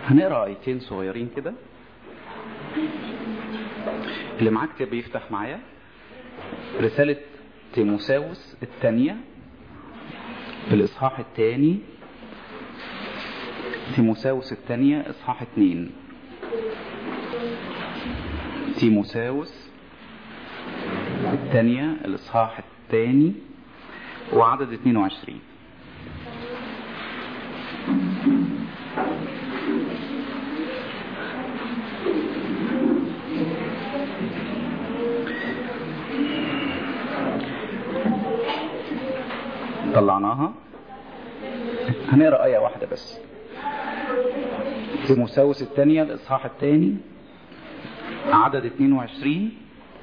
هنقرا ايتين صغيرين كده اللي معاه كتاب يفتح معايا رسالة تيموساوس الثانية الإصحاح الثاني تيموساوس الثانية إصحاح اتنين تيموساوس الثانية الإصحاح الثاني وعدد 22 طلعناها هنقرا آية واحدة بس تيموساوس الثانية الإصحاح الثاني عدد 22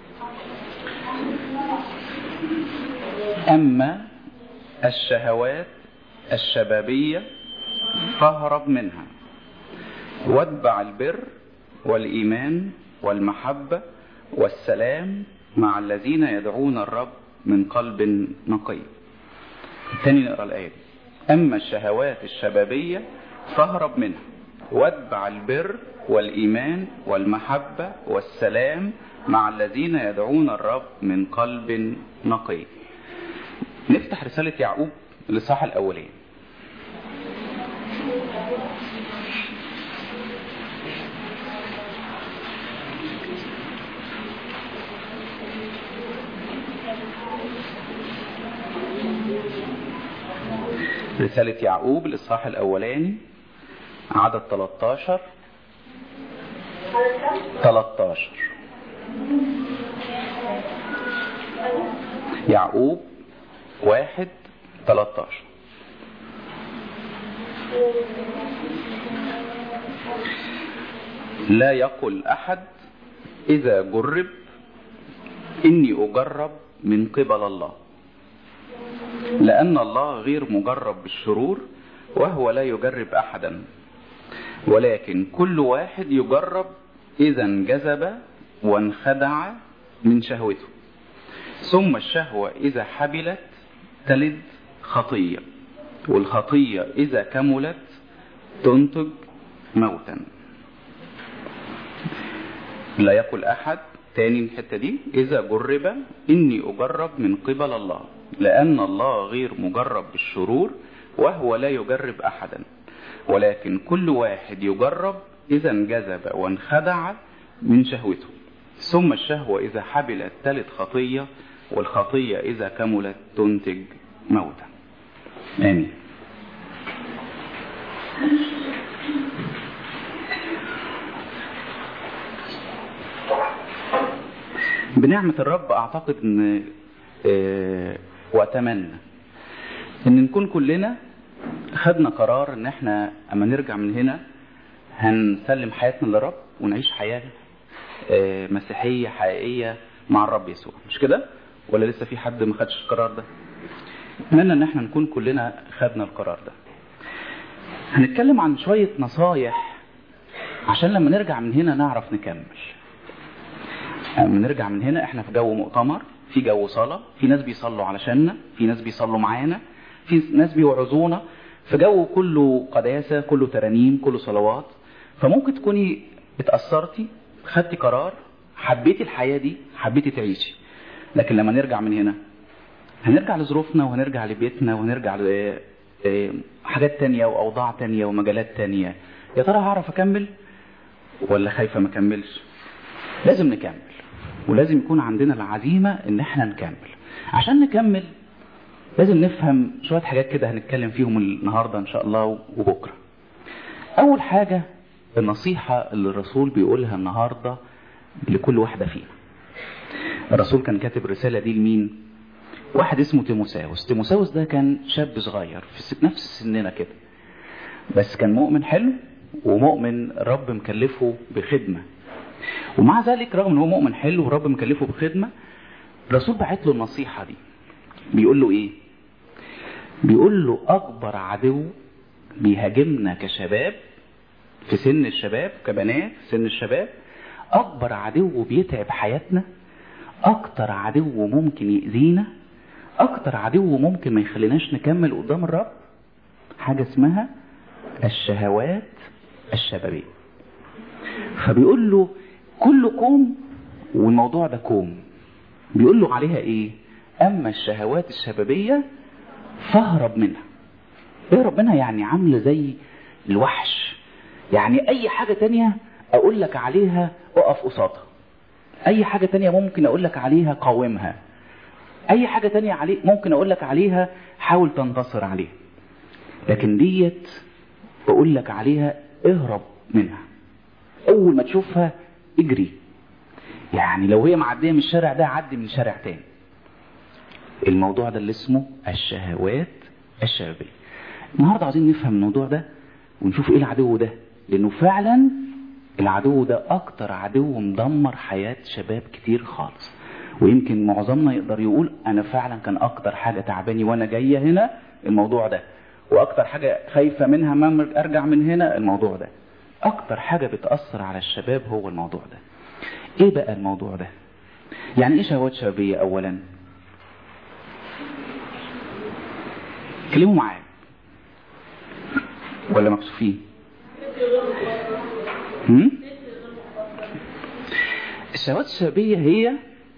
أما الشهوات الشبابية فاهرب منها واتبع البر والإيمان والمحبة والسلام مع الذين يدعون الرب من قلب نقي الثاني نقرا الآية دي أما الشهوات الشبابية فاهرب منها واتبع البر والإيمان والمحبة والسلام مع الذين يدعون الرب من قلب نقي نفتح رسالة يعقوب الإصحاح الأولين رسالة يعقوب الإصحاح الأولاني عدد 13 13 يعقوب واحد 13 لا يقل أحد إذا جرب إني أجرب من قبل الله لأن الله غير مجرب بالشرور وهو لا يجرب أحدا ولكن كل واحد يجرب إذا انجذب وانخدع من شهوته ثم الشهوة إذا حبلت تلد خطية والخطية إذا كملت تنتج موتا لا يقول أحد تاني الحتة دي إذا جرب إني أجرب من قبل الله لأن الله غير مجرب بالشرور وهو لا يجرب أحدا ولكن كل واحد يجرب إذا انجذب وانخدع من شهوته ثم الشهوة إذا حبلت تلد خطية والخطية إذا كملت تنتج موتا آمين بنعمة الرب أعتقد أن اه وأتمنى أن نكون كلنا خدنا قرار أن احنا أما نرجع من هنا هنسلم حياتنا للرب ونعيش حياة اه مسيحية حقيقية مع الرب يسوع مش كده؟ ولا لسه في حد ما خدش القرار ده؟ أتمنى أن احنا نكون كلنا خدنا القرار ده. هنتكلم عن شوية نصايح عشان لما نرجع من هنا نعرف نكمل. لما نرجع من هنا احنا في جو مؤتمر في جو صلاة في ناس بيصلوا علشاننا في ناس بيصلوا معانا في ناس بيوعظونا في جو كله قداسة كله ترانيم كله صلوات فممكن تكوني اتأثرتي خدتي قرار حبيتي الحياة دي حبيتي تعيشي لكن لما نرجع من هنا هنرجع لظروفنا وهنرجع لبيتنا وهنرجع لحاجات تانية وأوضاع تانية ومجالات تانية يا ترى هعرف أكمل ولا خايفة ما أكملش لازم نكمل ولازم يكون عندنا العزيمة ان احنا نكمل عشان نكمل لازم نفهم شوية حاجات كده هنتكلم فيهم النهاردة ان شاء الله وبكرة اول حاجة النصيحة اللي الرسول بيقولها النهاردة لكل واحدة فينا الرسول كان كاتب الرسالة دي لمين واحد اسمه تيموساوس تيموساوس ده كان شاب صغير في نفس سننا كده بس كان مؤمن حلو ومؤمن رب مكلفه بخدمة ومع ذلك رغم ان هو مؤمن حلو ورب مكلفه بخدمة الرسول بعت له النصيحة دي بيقول له ايه بيقول له اكبر عدو بيهاجمنا كشباب في سن الشباب كبنات في سن الشباب اكبر عدو بيتعب حياتنا اكتر عدو ممكن يأذينا اكتر عدو ممكن ما يخليناش نكمل قدام الرب حاجة اسمها الشهوات الشبابية فبيقول له كل كوم والموضوع ده كوم بيقول له عليها ايه اما الشهوات الشبابية فاهرب منها اهرب منها يعني عاملة زي الوحش يعني اي حاجة تانية اقول لك عليها اقف قصادها اي حاجة تانية ممكن اقول لك عليها قاومها اي حاجة تانية عليه ممكن اقول لك عليها حاول تنتصر عليها لكن ديت بقول لك عليها اهرب منها اول ما تشوفها اجري يعني لو هي معديه من الشارع ده عدي من شارع تاني الموضوع ده اللي اسمه الشهوات الشبابيه النهارده عايزين نفهم الموضوع ده ونشوف ايه العدو ده لانه فعلا العدو ده اكتر عدو مدمر حياه شباب كتير خالص ويمكن معظمنا يقدر يقول انا فعلا كان اكتر حاجه تعباني وانا جايه هنا الموضوع ده واكتر حاجه خايفه منها ما ارجع من هنا الموضوع ده اكتر حاجه بتاثر على الشباب هو الموضوع ده ايه بقى الموضوع ده يعني ايه شهوات شبابيه اولا كلموا معايا ولا مكسوفين هم؟ الشهوات الشبابيه هي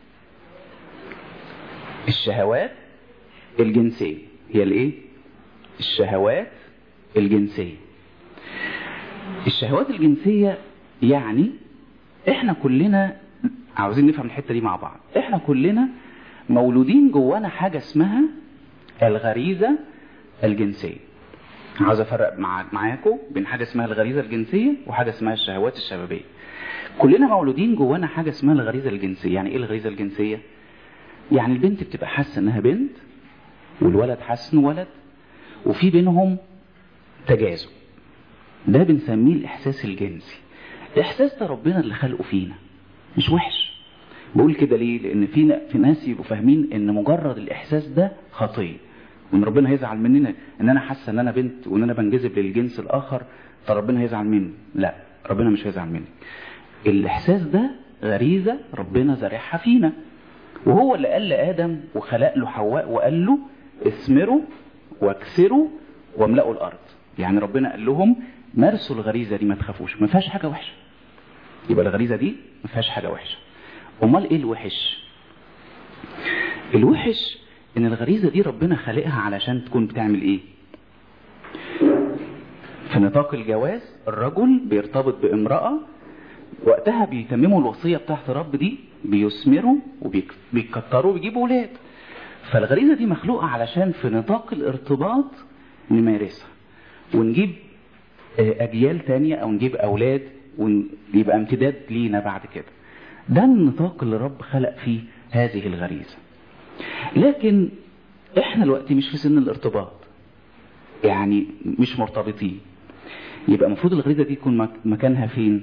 الشهوات الجنسيه هي الايه الشهوات الجنسيه الشهوات الجنسيه يعني احنا كلنا عاوزين نفهم الحته دي مع بعض احنا كلنا مولودين جوانا حاجه اسمها الغريزه الجنسيه عاوز افرق مع معاكم بين حاجه اسمها الغريزه الجنسيه وحاجه اسمها الشهوات الشبابيه كلنا مولودين جوانا حاجه اسمها الغريزه الجنسيه يعني ايه الغريزه الجنسيه يعني البنت بتبقى حاسه انها بنت والولد حاسس انه ولد وفي بينهم تجاذب ده بنسميه الاحساس الجنسي الاحساس ده ربنا اللي خلقه فينا مش وحش بقول كده ليه لان في في ناس يبقوا فاهمين ان مجرد الاحساس ده خطيه وان ربنا هيزعل مننا ان انا حاسه ان انا بنت وان انا بنجذب للجنس الاخر فربنا هيزعل مني لا ربنا مش هيزعل مني الاحساس ده غريزه ربنا زارعها فينا وهو اللي قال لادم وخلق له حواء وقال له اثمروا واكسروا واملأوا الارض يعني ربنا قال لهم مارسوا الغريزه دي ما تخافوش ما فيهاش حاجه وحشه يبقى الغريزه دي ما فيهاش حاجه وحشه امال ايه الوحش الوحش ان الغريزه دي ربنا خالقها علشان تكون بتعمل ايه في نطاق الجواز الرجل بيرتبط بامراه وقتها بيتمموا الوصيه بتاعت الرب دي بيثمروا وبيكتروا وبيجيبوا ولاد فالغريزه دي مخلوقه علشان في نطاق الارتباط نمارسها ونجيب اجيال تانية او نجيب اولاد ويبقى امتداد لينا بعد كده ده النطاق اللي رب خلق فيه هذه الغريزة لكن احنا دلوقتي مش في سن الارتباط يعني مش مرتبطين يبقى المفروض الغريزة دي تكون مكانها فين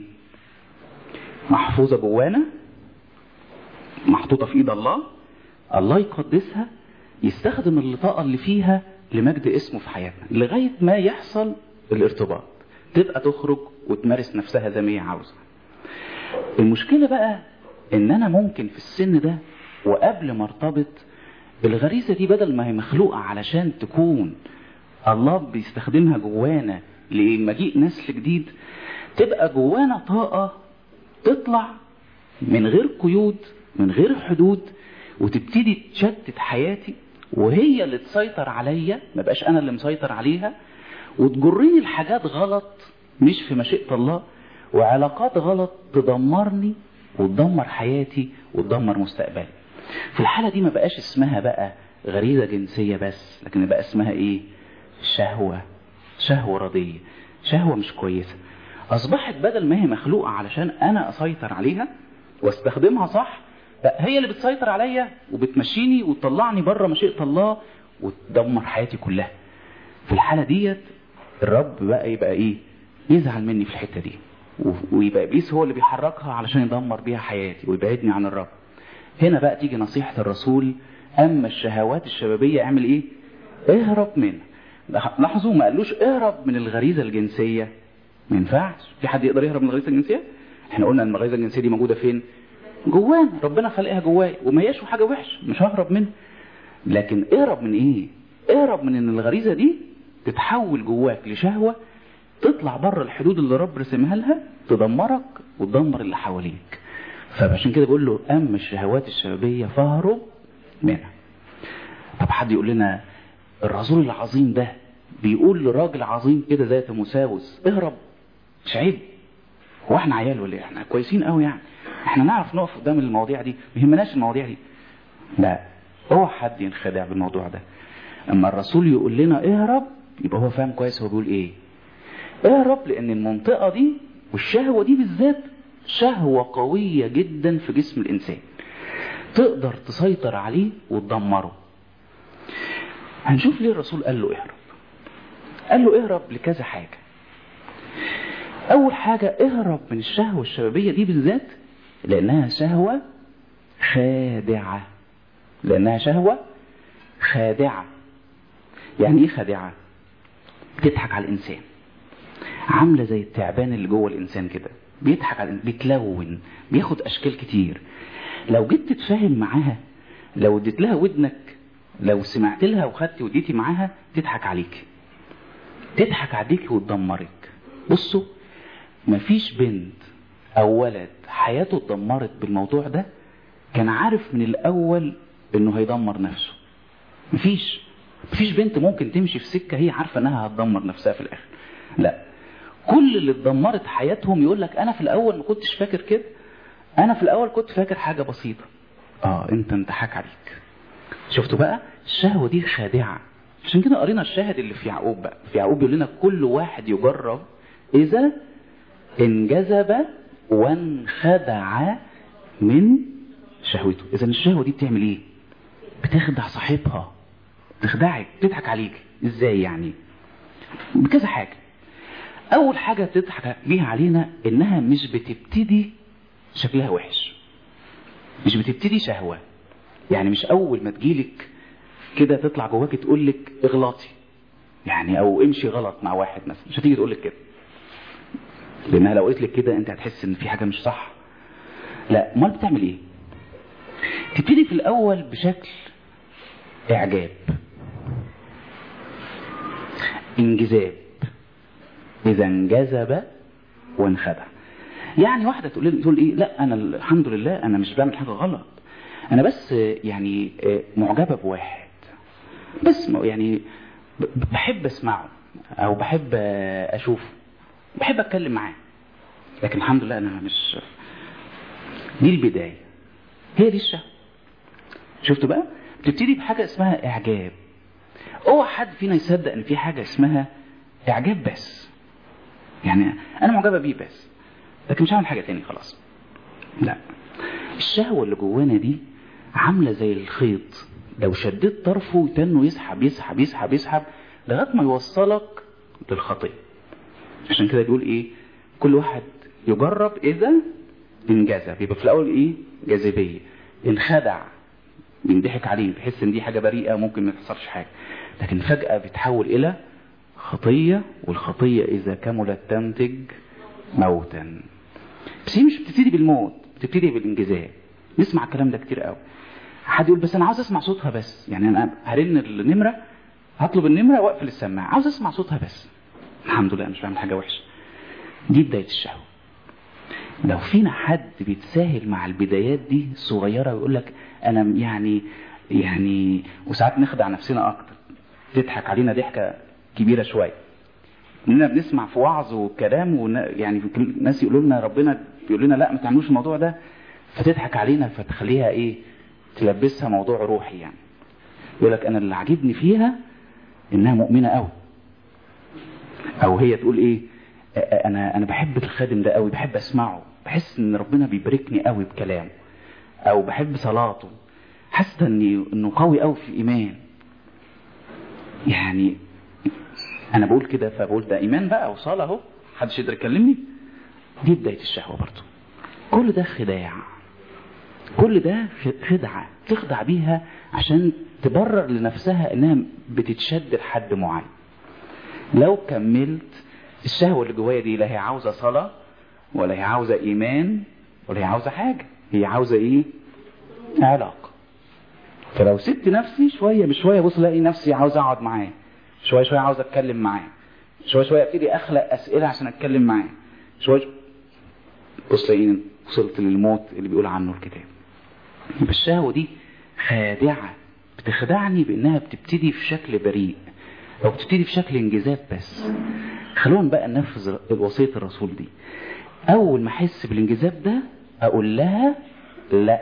محفوظة جوانا محطوطة في ايد الله الله يقدسها يستخدم الطاقة اللي فيها لمجد اسمه في حياتنا لغاية ما يحصل الارتباط تبقى تخرج وتمارس نفسها زي ما هي عاوزة المشكلة بقى ان انا ممكن في السن ده وقبل ما ارتبط الغريزة دي بدل ما هي مخلوقة علشان تكون الله بيستخدمها جوانا لمجيء نسل جديد تبقى جوانا طاقة تطلع من غير قيود من غير حدود وتبتدي تشتت حياتي وهي اللي تسيطر عليا ما بقاش انا اللي مسيطر عليها وتجرني لحاجات غلط مش في مشيئة الله وعلاقات غلط تدمرني وتدمر حياتي وتدمر مستقبلي في الحالة دي ما بقاش اسمها بقى غريزة جنسية بس لكن بقى اسمها ايه شهوة شهوة رضية شهوة مش كويسة اصبحت بدل ما هي مخلوقة علشان انا اسيطر عليها واستخدمها صح لا هي اللي بتسيطر عليا وبتمشيني وتطلعني بره مشيئة الله وتدمر حياتي كلها في الحالة ديت الرب بقى يبقى ايه يزعل مني في الحتة دي ويبقى ابليس هو اللي بيحركها علشان يدمر بيها حياتي ويبعدني عن الرب هنا بقى تيجي نصيحة الرسول اما الشهوات الشبابية اعمل ايه اهرب منها لاحظوا ما قالوش اهرب من الغريزة الجنسية ما ينفعش في حد يقدر يهرب من الغريزة الجنسية احنا قلنا ان الغريزة الجنسية دي موجودة فين جوانا ربنا خلقها جواي وما هياش حاجة وحش مش ههرب منها لكن اهرب من ايه اهرب من ان الغريزة دي تتحول جواك لشهوة تطلع بره الحدود اللي رب رسمها لها تدمرك وتدمر اللي حواليك فعشان كده بقول له اما الشهوات الشبابيه فاهرب منها طب حد يقول لنا الرسول العظيم ده بيقول لراجل عظيم كده زي تيموساوس اهرب مش عيب هو احنا عيال ولا ايه احنا كويسين قوي يعني احنا نعرف نقف قدام المواضيع دي ما يهمناش المواضيع دي لا اوعى حد ينخدع بالموضوع ده اما الرسول يقول لنا اهرب يبقى هو فاهم كويس هو بيقول ايه اهرب لان المنطقه دي والشهوه دي بالذات شهوه قويه جدا في جسم الانسان تقدر تسيطر عليه وتدمره هنشوف ليه الرسول قال له اهرب قال له اهرب لكذا حاجه اول حاجه اهرب من الشهوه الشبابيه دي بالذات لانها شهوه خادعه لانها شهوه خادعه يعني ايه خادعه بتضحك على الانسان عامله زي التعبان اللي جوه الانسان كده بيضحك على بيتلون بياخد اشكال كتير لو جيت تتفاهم معاها لو اديت لها ودنك لو سمعت لها وخدت وديتي معاها تضحك عليك تضحك عليك وتدمرك بصوا مفيش بنت او ولد حياته اتدمرت بالموضوع ده كان عارف من الاول انه هيدمر نفسه مفيش مفيش بنت ممكن تمشي في سكه هي عارفه انها هتدمر نفسها في الاخر لا كل اللي اتدمرت حياتهم يقول لك انا في الاول ما كنتش فاكر كده انا في الاول كنت فاكر حاجه بسيطه اه انت انتحك عليك شفتوا بقى الشهوه دي خادعه عشان كده قرينا الشاهد اللي في يعقوب بقى في يعقوب بيقول لنا كل واحد يجرب اذا انجذب وانخدع من شهوته اذا الشهوه دي بتعمل ايه بتخدع صاحبها تخدعك تضحك عليك ازاي يعني بكذا حاجه اول حاجه تضحك بيها علينا انها مش بتبتدي شكلها وحش مش بتبتدي شهوه يعني مش اول ما تجيلك كده تطلع جواك تقول لك اغلطي يعني او امشي غلط مع واحد مثلا مش هتيجي تقول لك كده لانها لو قلت لك كده انت هتحس ان في حاجه مش صح لا امال بتعمل ايه تبتدي في الاول بشكل اعجاب انجذاب اذا انجذب وانخدع يعني واحده تقول لي تقول ايه لا انا الحمد لله انا مش بعمل حاجه غلط انا بس يعني معجبه بواحد بس يعني بحب اسمعه او بحب اشوفه بحب اتكلم معاه لكن الحمد لله انا مش دي البدايه هي دي الشهوه شفتوا بقى بتبتدي بحاجه اسمها اعجاب اوعى حد فينا يصدق ان في حاجه اسمها اعجاب بس يعني انا معجبه بيه بس لكن مش هعمل حاجه تاني خلاص لا الشهوه اللي جوانا دي عامله زي الخيط لو شديت طرفه تنه يسحب يسحب يسحب يسحب لغايه ما يوصلك للخطيه عشان كده بيقول ايه كل واحد يجرب اذا انجذب يبقى في الاول ايه جاذبيه انخدع بينضحك عليه بيحس ان دي حاجه بريئه ممكن ما تحصلش حاجه لكن فجاه بيتحول الى خطيه والخطيه اذا كملت تنتج موتا بس هي مش بتبتدي بالموت بتبتدي بالانجذاب نسمع الكلام ده كتير قوي حد يقول بس انا عاوز اسمع صوتها بس يعني انا هرن النمره هطلب النمره واقفل السماعه عاوز اسمع صوتها بس الحمد لله مش بعمل حاجه وحشه دي بدايه الشهوه لو فينا حد بيتساهل مع البدايات دي صغيره ويقول لك انا يعني يعني وساعات نخدع نفسنا اكتر تضحك علينا ضحكه كبيره شويه اننا بنسمع في وعظ وكلام ون... يعني ناس يقولوا لنا ربنا بيقول لنا لا ما تعملوش الموضوع ده فتضحك علينا فتخليها ايه تلبسها موضوع روحي يعني يقول لك انا اللي عاجبني فيها انها مؤمنه قوي او هي تقول ايه انا انا بحب الخادم ده قوي بحب اسمعه بحس ان ربنا بيباركني قوي بكلامه او بحب صلاته حاسه اني انه قوي قوي في الايمان يعني انا بقول كده فبقول ده ايمان بقى وصلاه اهو محدش يقدر يكلمني دي بدايه الشهوه برضه كل ده خداع كل ده خدعه تخدع بيها عشان تبرر لنفسها انها بتتشد لحد معين لو كملت الشهوه اللي جوايا دي لا هي عاوزه صلاه ولا هي عاوزه ايمان ولا هي عاوزه حاجه هي عاوزه ايه علاقه فلو سبت نفسي شويه بشويه بص الاقي نفسي عاوز اقعد معاه شويه شويه عاوز اتكلم معاه شويه شويه ابتدي اخلق اسئله عشان اتكلم معاه شويه بص لاقيني وصلت للموت اللي بيقول عنه الكتاب يبقى الشهوه دي خادعه بتخدعني بانها بتبتدي في شكل بريء او بتبتدي في شكل انجازات بس خلونا بقى ننفذ وصيه الرسول دي اول ما احس بالانجذاب ده اقول لها لا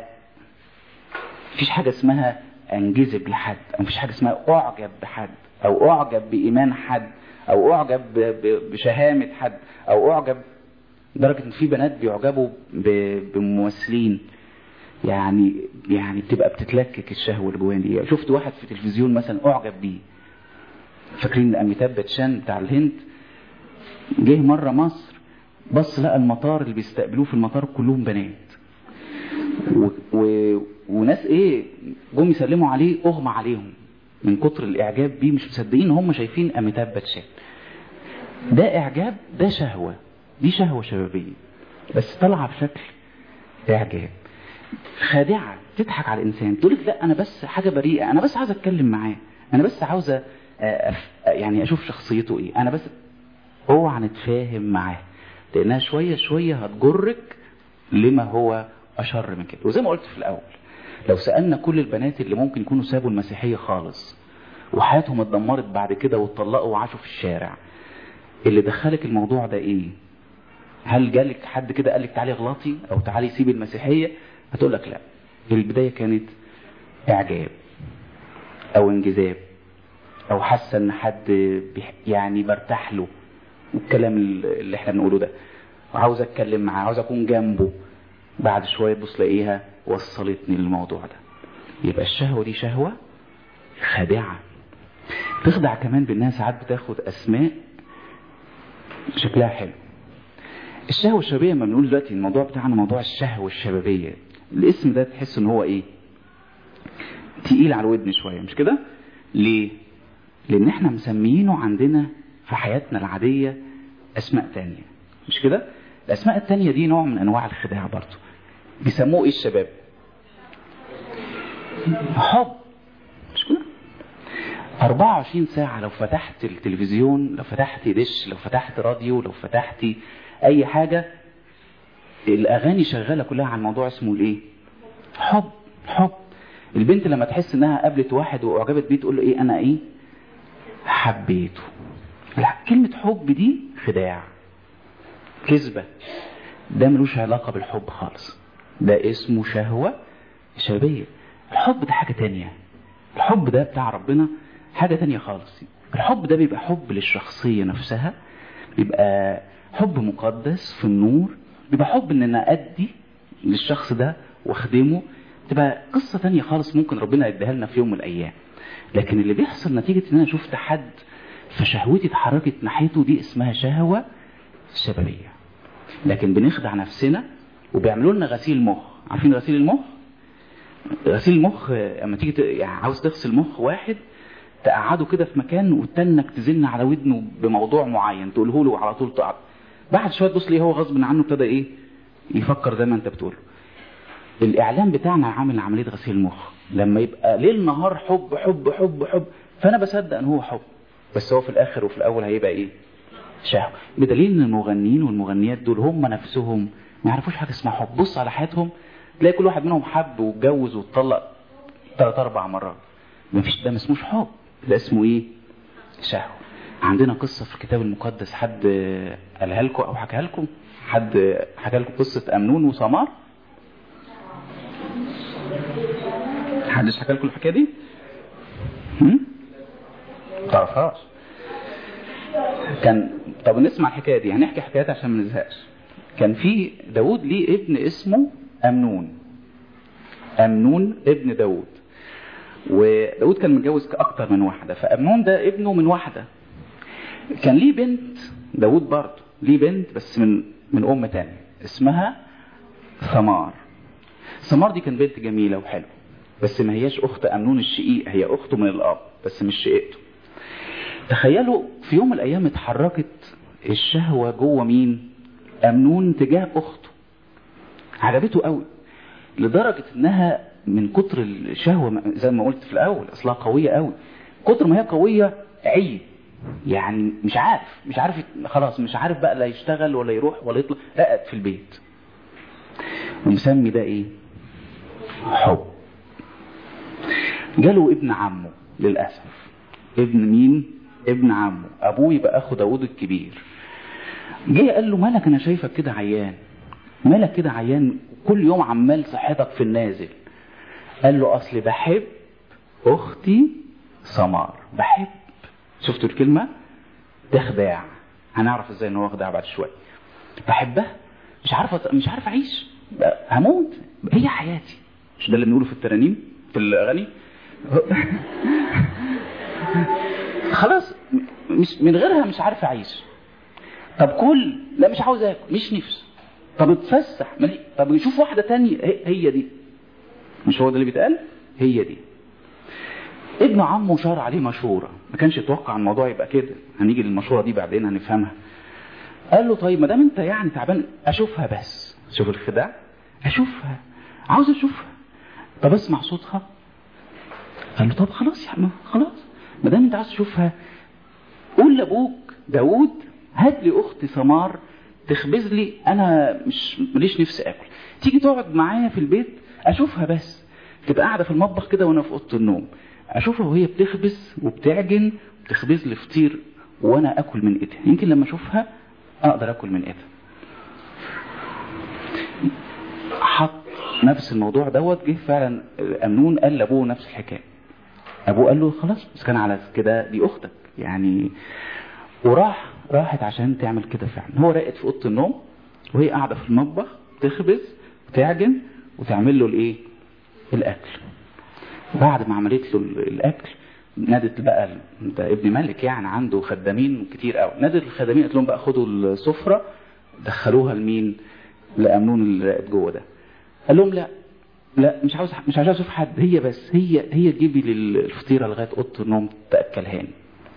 مفيش حاجه اسمها انجذب لحد او مفيش حاجه اسمها اعجب بحد او اعجب بايمان حد او اعجب ب- ب- بشهامه حد او اعجب لدرجه ان في بنات بيعجبوا ب- بممثلين يعني يعني بتبقى بتتلكك الشهوه اللي جواها دي شفت واحد في التلفزيون مثلا اعجب بيه فاكرين اميتاب باتشان بتاع الهند جه مره مصر بص لقى المطار اللي بيستقبلوه في المطار كلهم بنات و... و... وناس ايه جم يسلموا عليه اغمى عليهم من كتر الاعجاب بيه مش مصدقين هم شايفين اميتاب باتشان ده اعجاب ده شهوه دي شهوه شبابيه بس طالعه بشكل اعجاب خادعه تضحك على الانسان تقول لك لا انا بس حاجه بريئه انا بس عاوز اتكلم معاه انا بس عاوزه آه، أف- يعني اشوف شخصيته ايه انا بس اوعى نتفاهم معاه لانها شويه شويه هتجرك لما هو اشر من كده وزي ما قلت في الاول لو سالنا كل البنات اللي ممكن يكونوا سابوا المسيحيه خالص وحياتهم اتدمرت بعد كده واتطلقوا وعاشوا في الشارع اللي دخلك الموضوع ده ايه هل جالك حد كده قال لك تعالي اغلطي او تعالي سيبي المسيحيه هتقول لك لا البدايه كانت اعجاب او انجذاب او حاسه ان حد بيح- يعني برتاح له والكلام اللي احنا بنقوله ده وعاوز اتكلم معاه عاوز اكون جنبه بعد شويه تبص تلاقيها وصلتني للموضوع ده يبقى الشهوه دي شهوه خادعه تخدع كمان بانها ساعات بتاخد اسماء شكلها حلو الشهوه الشبابيه لما بنقول دلوقتي الموضوع بتاعنا موضوع الشهوه الشبابيه الاسم ده تحس ان هو ايه تقيل على الودن شويه مش كده ليه لان احنا مسميينه عندنا في حياتنا العاديه اسماء تانية مش كده الاسماء التانية دي نوع من انواع الخداع برضه بيسموه ايه الشباب حب مش كده 24 ساعة لو فتحت التلفزيون لو فتحت دش لو فتحت راديو لو فتحت أي حاجة الأغاني شغالة كلها عن موضوع اسمه الإيه؟ حب حب البنت لما تحس إنها قابلت واحد وأعجبت بيه تقول له إيه أنا إيه؟ حبيته لا كلمة حب دي خداع كذبة ده ملوش علاقة بالحب خالص ده اسمه شهوة شبابية الحب ده حاجة تانية الحب ده بتاع ربنا حاجة تانية خالص الحب ده بيبقى حب للشخصية نفسها بيبقى حب مقدس في النور بيبقى حب ان انا ادي للشخص ده واخدمه تبقى قصة تانية خالص ممكن ربنا يديها لنا في يوم من الايام لكن اللي بيحصل نتيجة ان انا شفت حد فشهوتي اتحركت ناحيته دي اسمها شهوة شبابية لكن بنخدع نفسنا وبيعملوا لنا غسيل مخ عارفين غسيل المخ غسيل المخ اما تيجي ت- يعني عاوز تغسل مخ واحد تقعده كده في مكان وتنك تزن على ودنه بموضوع معين تقوله له على طول تقعد بعد شويه تبص ليه هو غصب عنه ابتدى ايه يفكر زي ما انت بتقول الاعلام بتاعنا عامل عمليه غسيل مخ لما يبقى ليل نهار حب حب حب حب فانا بصدق ان هو حب بس هو في الاخر وفي الاول هيبقى ايه شهوه بدليل ان المغنيين والمغنيات دول هم نفسهم ما يعرفوش حاجه اسمها حب بص على حياتهم تلاقي كل واحد منهم حب واتجوز واتطلق ثلاث اربع مرات ما فيش ده ما اسموش حب ده اسمه ايه شهوه عندنا قصه في الكتاب المقدس حد قالها لكم او حكاها لكم حد حكى لكم قصه امنون وسمار حدش حكى لكم الحكايه دي هم؟ تعرفهاش كان طب نسمع الحكايه دي هنحكي حكايات عشان ما نزهقش كان في داود ليه ابن اسمه امنون امنون ابن داود وداود كان متجوز اكتر من واحده فامنون ده ابنه من واحده كان ليه بنت داود برضه ليه بنت بس من من ام تانية اسمها ثمار ثمار دي كان بنت جميله وحلوه بس ما هياش اخت امنون الشقيق هي اخته من الاب بس مش شقيقته تخيلوا في يوم من الايام اتحركت الشهوه جوه مين امنون تجاه اخته عجبته قوي لدرجه انها من كتر الشهوه زي ما قلت في الاول اصلها قويه قوي كتر ما هي قويه عي يعني مش عارف مش عارف يت- خلاص مش عارف بقى لا يشتغل ولا يروح ولا يطلع لا قاعد في البيت ومسمي ده ايه حب جاله ابن عمه للاسف ابن مين ابن عمه ابوه يبقى اخو داوود الكبير جه قال له مالك انا شايفك كده عيان مالك كده عيان كل يوم عمال صحتك في النازل قال له اصلي بحب اختي سمار بحب شفتوا الكلمه ده خداع هنعرف ازاي ان هو خداع بعد شويه بحبها مش عارف مش عارف اعيش هموت هي حياتي مش ده اللي بنقوله في الترانيم في الاغاني خلاص مش من غيرها مش عارف اعيش طب كل لا مش عاوز اكل مش نفس طب اتفسح مالي طب شوف واحده تانية هي, هي دي مش هو ده اللي بيتقال هي دي ابن عمه شار عليه مشوره ما كانش يتوقع الموضوع يبقى كده هنيجي للمشوره دي بعدين هنفهمها قال له طيب ما دام انت يعني تعبان اشوفها بس شوف الخداع اشوفها عاوز اشوفها طب اسمع صوتها قال له طب خلاص يا عم خلاص ما دام انت عاوز تشوفها قول لابوك داوود هات لي اختي سمار تخبز لي انا مش ماليش نفسي اكل تيجي تقعد معايا في البيت اشوفها بس تبقى قاعده في المطبخ كده وانا في اوضه النوم اشوفها وهي بتخبز وبتعجن وبتخبز لي فطير وانا اكل من ايدها يمكن لما اشوفها اقدر اكل من ايدها حط نفس الموضوع دوت جه فعلا امنون قال لابوه نفس الحكايه ابوه قال له خلاص بس كان على كده دي اختك يعني وراح راحت عشان تعمل كده فعلا هو راقد في اوضه النوم وهي قاعده في المطبخ تخبز وتعجن وتعمل له الايه الاكل بعد ما عملت له الاكل نادت بقى ده ابن ملك يعني عنده خدامين كتير قوي نادت الخدامين قالت لهم بقى خدوا السفره دخلوها لمين لامنون اللي راقد جوه ده قال لهم لا لا مش عاوز مش عاوز اشوف حد هي بس هي هي تجيب لي الفطيره لغايه اوضه النوم تاكلهاني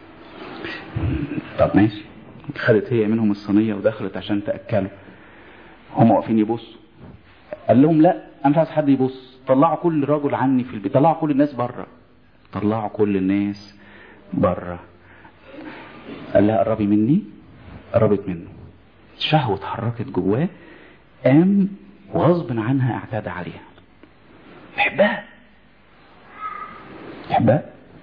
طب ماشي خدت هي منهم الصينيه ودخلت عشان تاكله هم واقفين يبصوا قال لهم لا انا مش عايز حد يبص طلعوا كل رجل عني في البيت طلعوا كل الناس بره طلعوا كل الناس بره قال لها قربي مني قربت منه شهوة اتحركت جواه قام وغصب عنها اعتاد عليها بحبها بحبها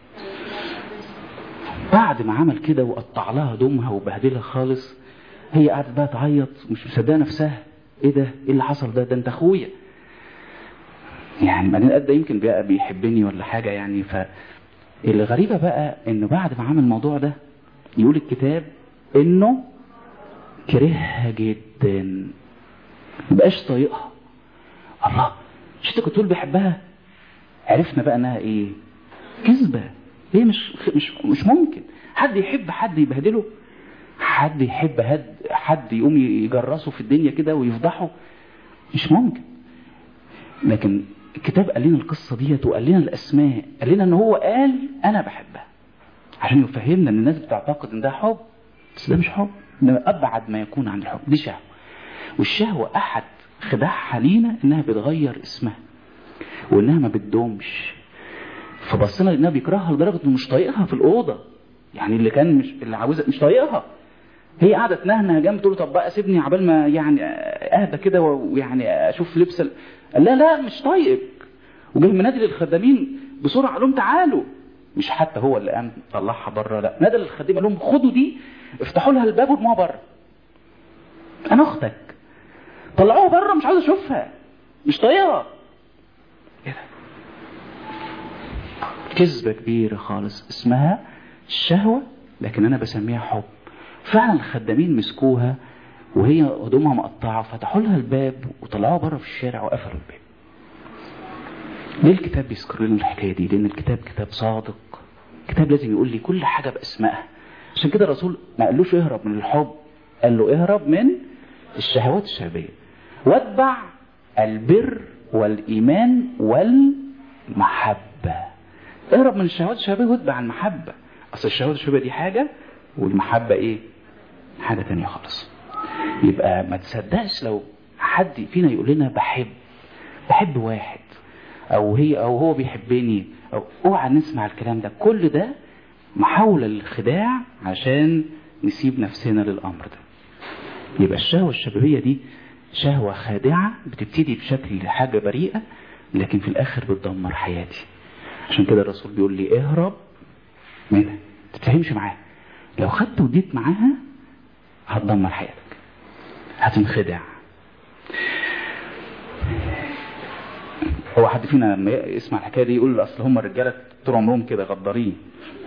بعد ما عمل كده وقطع لها هدومها وبهدلها خالص هي قعدت بقى تعيط مش مصدقه نفسها ايه ده ايه اللي حصل ده ده انت اخويا يعني بعدين قد يمكن بقى بيحبني ولا حاجه يعني فالغريبه بقى انه بعد ما عمل الموضوع ده يقول الكتاب انه كرهها جدا مبقاش طايقها الله مش انت كنت تقول بيحبها عرفنا بقى انها ايه كذبه هي مش مش مش ممكن حد يحب حد يبهدله حد يحب هد حد يقوم يجرسه في الدنيا كده ويفضحه مش ممكن لكن الكتاب قال لنا القصة ديت وقال لنا الأسماء قال لنا إن هو قال أنا بحبها عشان يفهمنا إن الناس بتعتقد إن ده حب بس ده مش حب ده أبعد ما يكون عن الحب دي شهوة والشهوة أحد خداعها لينا إنها بتغير اسمها وإنها ما بتدومش فبصينا لانها بيكرهها لدرجه انه مش طايقها في الاوضه يعني اللي كان مش اللي عاوزها مش طايقها هي قاعده تنهنه جنب تقول له طب بقى سيبني عبال ما يعني اهدى كده ويعني اشوف لبس ال... لا لا مش طايقك وجاي منادي للخدامين بسرعه قال لهم تعالوا مش حتى هو اللي قام طلعها بره لا نادى للخدامين قال لهم خدوا دي افتحوا لها الباب وارموها بره انا اختك طلعوها بره مش عاوز اشوفها مش طايقها ايه ده كذبة كبيرة خالص اسمها الشهوة لكن أنا بسميها حب فعلا الخدامين مسكوها وهي هدومها مقطعة فتحوا لها الباب وطلعوها بره في الشارع وقفلوا الباب ليه الكتاب بيذكر لنا الحكاية دي لأن الكتاب كتاب صادق كتاب لازم يقول لي كل حاجة باسمائها عشان كده الرسول ما قالوش اهرب من الحب قال له اهرب من الشهوات الشهوية واتبع البر والإيمان والمحبة اهرب من الشهوات الشهوية واتبع المحبة اصل الشهوات الشهوية دي حاجة والمحبة ايه حاجة تانية خالص يبقى ما تصدقش لو حد فينا يقول لنا بحب بحب واحد او هي او هو بيحبني او اوعى نسمع الكلام ده كل ده محاولة للخداع عشان نسيب نفسنا للأمر ده يبقى الشهوة الشبابية دي شهوة خادعة بتبتدي بشكل حاجة بريئة لكن في الآخر بتدمر حياتي عشان كده الرسول بيقول لي اهرب منها تتفهمش معاها لو خدت وديت معاها هتدمر حياتك هتنخدع هو حد فينا لما يسمع الحكايه دي يقول اصل هم الرجاله طول عمرهم كده غدارين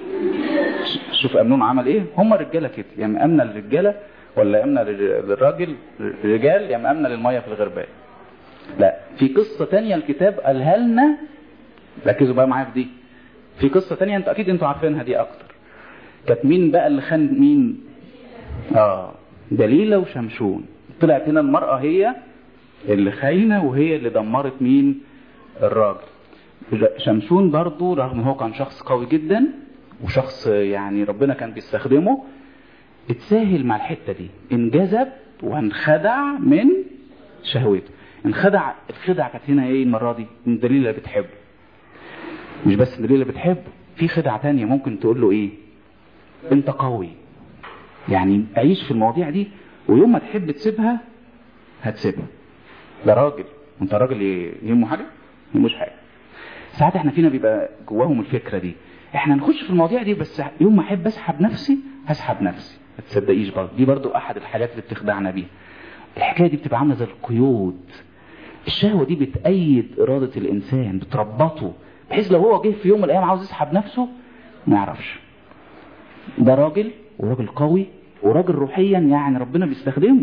شوف امنون عمل ايه هم الرجاله كده يا يعني امنه للرجاله ولا امنه للراجل الرجال يا يعني امنه للميه في الغربال لا في قصه تانية الكتاب قالها لنا ركزوا بقى معايا في دي في قصه تانية انتوا اكيد انتوا عارفينها دي اكتر كانت مين بقى اللي خان مين اه دليلة وشمشون طلعت هنا المرأة هي اللي خاينة وهي اللي دمرت مين الراجل شمشون برضو رغم هو كان شخص قوي جدا وشخص يعني ربنا كان بيستخدمه اتساهل مع الحتة دي انجذب وانخدع من شهوته انخدع الخدع كانت هنا ايه المرة دي من دليلة بتحبه مش بس دليلة بتحبه في خدعة تانية ممكن تقول له ايه انت قوي يعني عيش في المواضيع دي ويوم ما تحب تسيبها هتسيبها ده راجل انت راجل يهمه حاجه يهموش حاجه ساعات احنا فينا بيبقى جواهم الفكره دي احنا نخش في المواضيع دي بس يوم ما احب اسحب نفسي هسحب نفسي ما تصدقيش برضه دي برضه احد الحاجات اللي بتخدعنا بيها الحكايه دي بتبقى عامله زي القيود الشهوه دي بتأيد اراده الانسان بتربطه بحيث لو هو جه في يوم من الايام عاوز يسحب نفسه ما يعرفش ده راجل وراجل قوي وراجل روحيا يعني ربنا بيستخدمه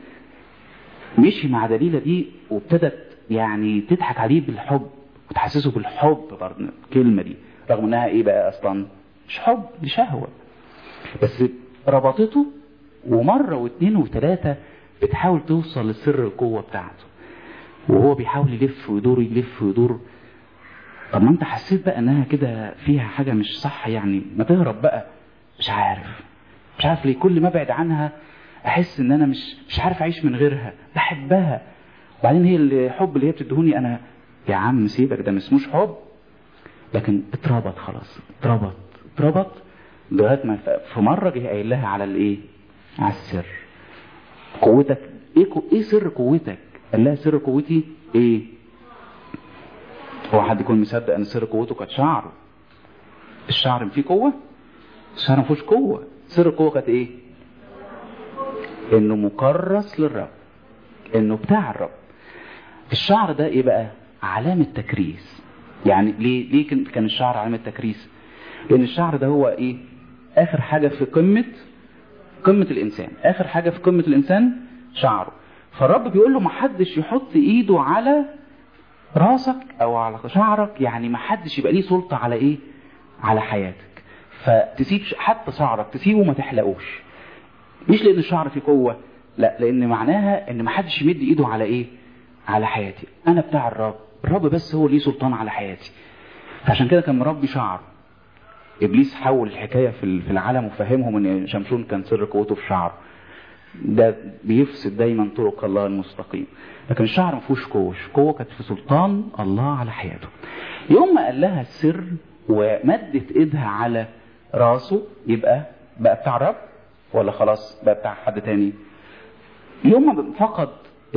مشي مع دليلة دي وابتدت يعني تضحك عليه بالحب وتحسسه بالحب برضه الكلمة دي رغم انها ايه بقى اصلا مش حب دي شهوة بس ربطته ومرة واثنين وثلاثة بتحاول توصل لسر القوة بتاعته وهو بيحاول يلف ويدور يلف ويدور طب ما انت حسيت بقى انها كده فيها حاجة مش صح يعني ما تهرب بقى مش عارف مش عارف ليه كل ما ابعد عنها احس ان انا مش مش عارف اعيش من غيرها بحبها وبعدين هي الحب اللي هي بتدهوني انا يا عم سيبك ده ما اسموش حب لكن اتربط خلاص اتربط اتربط لغايه ما في مره جه قايل لها على الايه على السر قوتك ايه ايه سر قوتك قال لها سر قوتي ايه هو حد يكون مصدق ان سر قوته كانت شعره الشعر فيه قوه الشعر ما فيهوش قوه سر القوه كانت ايه انه مكرس للرب انه بتاع الرب الشعر ده ايه بقى علامة تكريس يعني ليه ليه كان الشعر علامة تكريس لان الشعر ده هو ايه اخر حاجة في قمة قمة الانسان اخر حاجة في قمة الانسان شعره فالرب بيقول له محدش يحط ايده على راسك او على شعرك يعني محدش يبقى ليه سلطة على ايه على حياتك فتسيب حتى شعرك تسيبه ما تحلقوش مش لان الشعر فيه قوه لا لان معناها ان ما حدش يمد ايده على ايه على حياتي انا بتاع الرب الرب بس هو ليه سلطان على حياتي فعشان كده كان مربي شعر ابليس حول الحكايه في في العالم وفهمهم ان شمشون كان سر قوته في شعر ده بيفسد دايما طرق الله المستقيم لكن الشعر ما فيهوش قوه قوه كانت في سلطان الله على حياته يوم ما قال لها السر ومدت ايدها على راسه يبقى بقى بتاع الرب ولا خلاص بقى بتاع حد تاني يوم ما فقد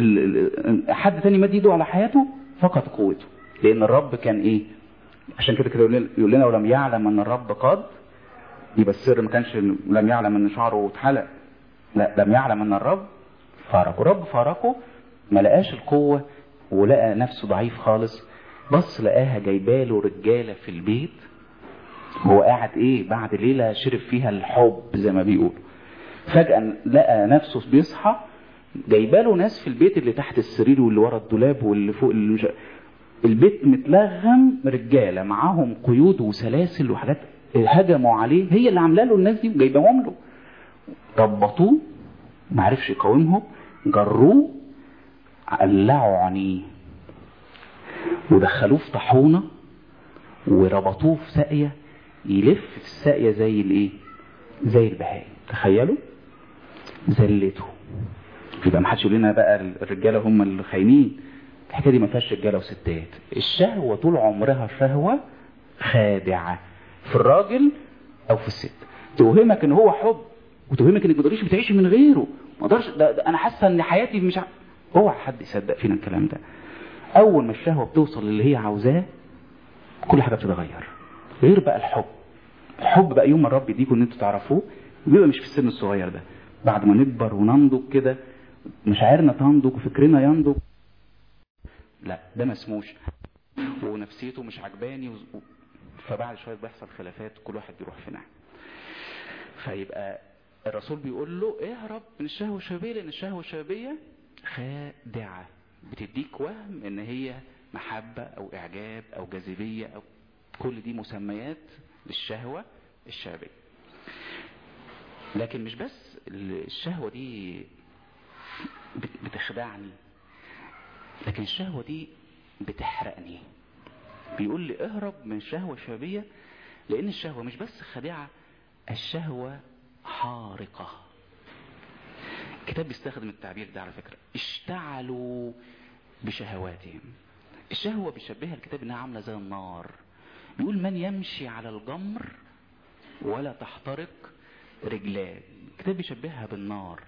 حد تاني مد ايده على حياته فقد قوته لان الرب كان ايه عشان كده كده يقول لنا ولم يعلم ان الرب قد يبقى السر ما كانش لم يعلم ان شعره اتحلق لا لم يعلم ان الرب فارقه الرب فارقه ما لقاش القوه ولقى نفسه ضعيف خالص بص لقاها جايباله رجاله في البيت هو قاعد ايه بعد ليله شرب فيها الحب زي ما بيقولوا فجاه لقى نفسه بيصحى جايباله ناس في البيت اللي تحت السرير واللي ورا الدولاب واللي فوق اللي مش... البيت متلغم رجاله معاهم قيود وسلاسل وحاجات هجموا عليه هي اللي عامله له الناس دي وجايباهم له ربطوه ما عرفش يقاومهم جروه قلعوا عينيه ودخلوه في طاحونه وربطوه في ساقيه يلف في الساقيه زي الايه زي البهايم تخيلوا ذلته يبقى ما حدش يقول لنا بقى الرجاله هم اللي خاينين الحكايه دي ما فيهاش رجاله وستات الشهوه طول عمرها شهوه خادعه في الراجل او في الست توهمك ان هو حب وتوهمك انك ما تقدريش بتعيشي من غيره ما اقدرش ده, ده انا حاسه ان حياتي مش ع... اوعى حد يصدق فينا الكلام ده اول ما الشهوه بتوصل للي هي عاوزاه كل حاجه بتتغير غير بقى الحب الحب بقى يوم ما الرب يديكم ان انتوا تعرفوه بيبقى مش في السن الصغير ده بعد ما نكبر وننضج كده مشاعرنا تنضج وفكرنا ينضج لا ده ما اسموش ونفسيته مش عجباني و... فبعد شويه بيحصل خلافات كل واحد بيروح في ناحيه فيبقى الرسول بيقول له اهرب من الشهوه الشبابيه لان الشهوه الشبابيه خادعه بتديك وهم ان هي محبه او اعجاب او جاذبيه او كل دي مسميات للشهوه الشبابيه لكن مش بس الشهوه دي بتخدعني لكن الشهوه دي بتحرقني بيقول لي اهرب من الشهوه الشبابيه لان الشهوه مش بس خادعه الشهوه حارقه الكتاب بيستخدم التعبير ده على فكره اشتعلوا بشهواتهم الشهوه بيشبهها الكتاب انها عامله زي النار بيقول من يمشي على الجمر ولا تحترق رجلاه الكتاب بيشبهها بالنار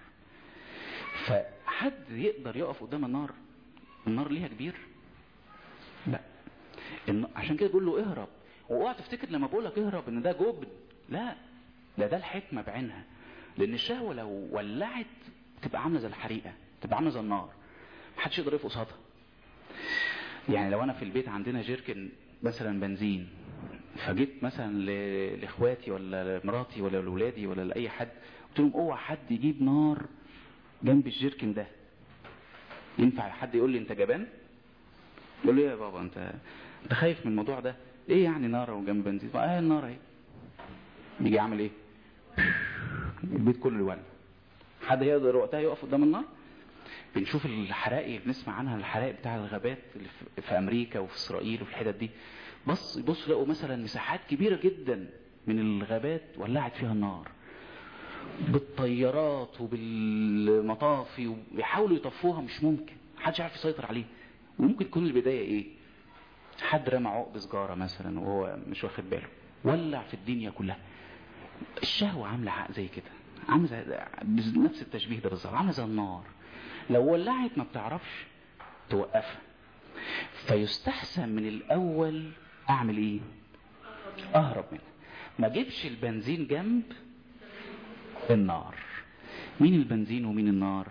فحد يقدر يقف قدام النار النار ليها كبير لا إن عشان كده بيقول له اهرب واوعى تفتكر لما بقول لك اهرب ان ده جبن لا ده ده الحكمه بعينها لان الشهوه لو ولعت تبقى عامله زي الحريقه تبقى عامله زي النار محدش يقدر يقف قصادها يعني لو انا في البيت عندنا جيركن مثلا بنزين فجيت مثلا ل- لاخواتي ولا لمراتي ولا لاولادي ولا لاي حد قلت لهم اوعى حد يجيب نار جنب الجيركن ده ينفع حد يقول لي انت جبان يقول لي ايه يا بابا انت انت خايف من الموضوع ده ايه يعني نار وجنب بنزين اه النار اهي يجي يعمل ايه البيت كله يولع حد يقدر وقتها يقف قدام النار بنشوف الحرائق بنسمع عنها الحرائق بتاع الغابات اللي في- في امريكا وفي اسرائيل وفي الحتت دي بص يبص لقوا مثلا مساحات كبيره جدا من الغابات ولعت فيها النار بالطيارات وبالمطافي وبيحاولوا يطفوها مش ممكن محدش عارف يسيطر عليه وممكن تكون البدايه ايه حد رمى عقب سجاره مثلا وهو مش واخد باله ولع في الدنيا كلها الشهوه عامله عق زي كده عامله زي نفس التشبيه ده بالظبط عامله زي النار لو ولعت ما بتعرفش توقفها فيستحسن من الاول اعمل ايه اهرب منها ما اجيبش البنزين جنب النار مين البنزين ومين النار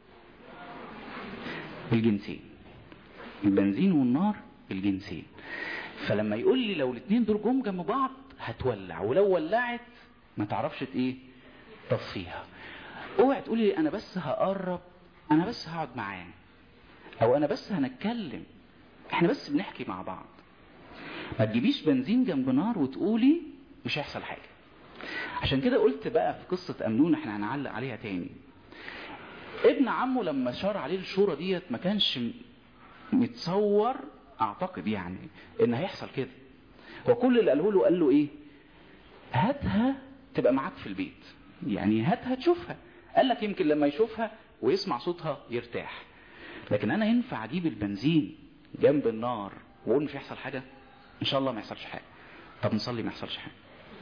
الجنسين البنزين والنار الجنسين فلما يقول لي لو الاثنين دول جم جنب بعض هتولع ولو ولعت ما تعرفش ايه تطفيها اوعى تقولي لي انا بس هقرب انا بس هقعد معاه او انا بس هنتكلم احنا بس بنحكي مع بعض ما تجيبيش بنزين جنب نار وتقولي مش هيحصل حاجه عشان كده قلت بقى في قصه امنون احنا هنعلق عليها تاني ابن عمه لما شار عليه الشورى ديت ما كانش م- متصور اعتقد يعني ان هيحصل كده هو كل اللي قاله له قال له ايه هاتها تبقى معاك في البيت يعني هاتها تشوفها قال لك يمكن لما يشوفها ويسمع صوتها يرتاح لكن انا ينفع اجيب البنزين جنب النار واقول مش هيحصل حاجه ان شاء الله ما يحصلش حاجه طب نصلي ما يحصلش حاجه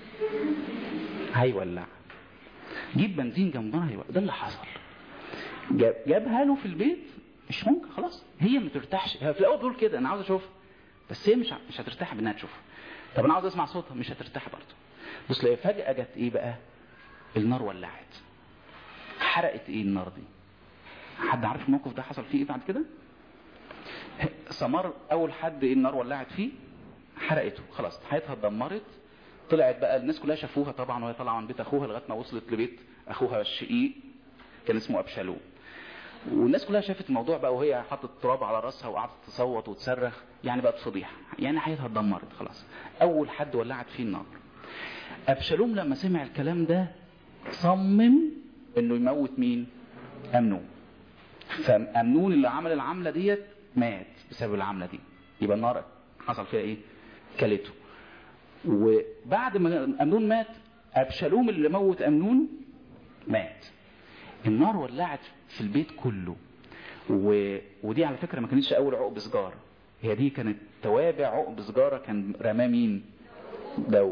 هيولع جيب بنزين جنب النار هيولع ده اللي حصل جاب جابها له في البيت مش ممكن خلاص هي ما ترتاحش هي في الاول بتقول كده انا عاوز اشوفها بس هي مش ه- مش هترتاح بانها تشوفها طب انا عاوز اسمع صوتها مش هترتاح برضه بص لقي فجاه جت ايه بقى النار ولعت حرقت ايه النار دي حد عارف الموقف ده حصل فيه ايه بعد كده سمار اول حد ايه النار ولعت فيه حرقته خلاص حياتها اتدمرت طلعت بقى الناس كلها شافوها طبعا وهي طالعه من بيت اخوها لغايه ما وصلت لبيت اخوها الشقيق كان اسمه ابشالوم والناس كلها شافت الموضوع بقى وهي حاطت تراب على راسها وقعدت تصوت وتصرخ يعني بقت فضيحه يعني حياتها اتدمرت خلاص اول حد ولعت فيه النار ابشالوم لما سمع الكلام ده صمم انه يموت مين امنون فامنون اللي عمل العمله ديت مات بسبب العمله دي يبقى النار حصل فيها ايه كلته وبعد ما امنون مات ابشالوم اللي موت امنون مات النار ولعت في البيت كله و... ودي على فكره ما كانتش اول عقب سجاره هي دي كانت توابع عقب سجاره كان رماه مين داود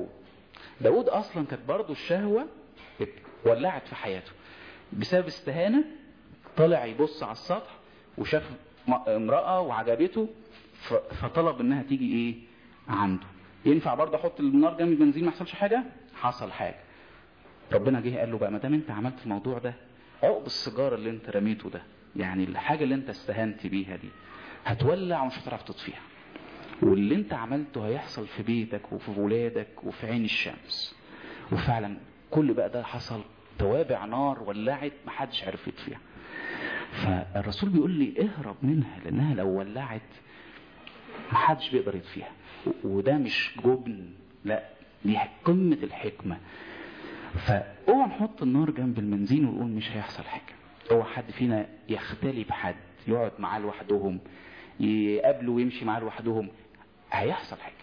داود اصلا كانت برضه الشهوة ولعت في حياته بسبب استهانة طلع يبص على السطح وشاف امرأة وعجبته فطلب انها تيجي ايه عنده ينفع برضه احط النار جنب البنزين ما يحصلش حاجة حصل حاجة ربنا جه قال له بقى ما دام انت عملت الموضوع ده عقب السيجاره اللي انت رميته ده يعني الحاجه اللي انت استهنت بيها دي هتولع ومش هتعرف تطفيها واللي انت عملته هيحصل في بيتك وفي ولادك وفي عين الشمس وفعلا كل بقى ده حصل توابع نار ولعت محدش عرف يطفيها فالرسول بيقول لي اهرب منها لانها لو ولعت محدش بيقدر يطفيها وده مش جبن لا دي قمة الحكمة فاوعى نحط النار جنب المنزين ونقول مش هيحصل حاجة اوعى حد فينا يختلي بحد يقعد معاه لوحدهم يقابله ويمشي معاه لوحدهم هيحصل حاجة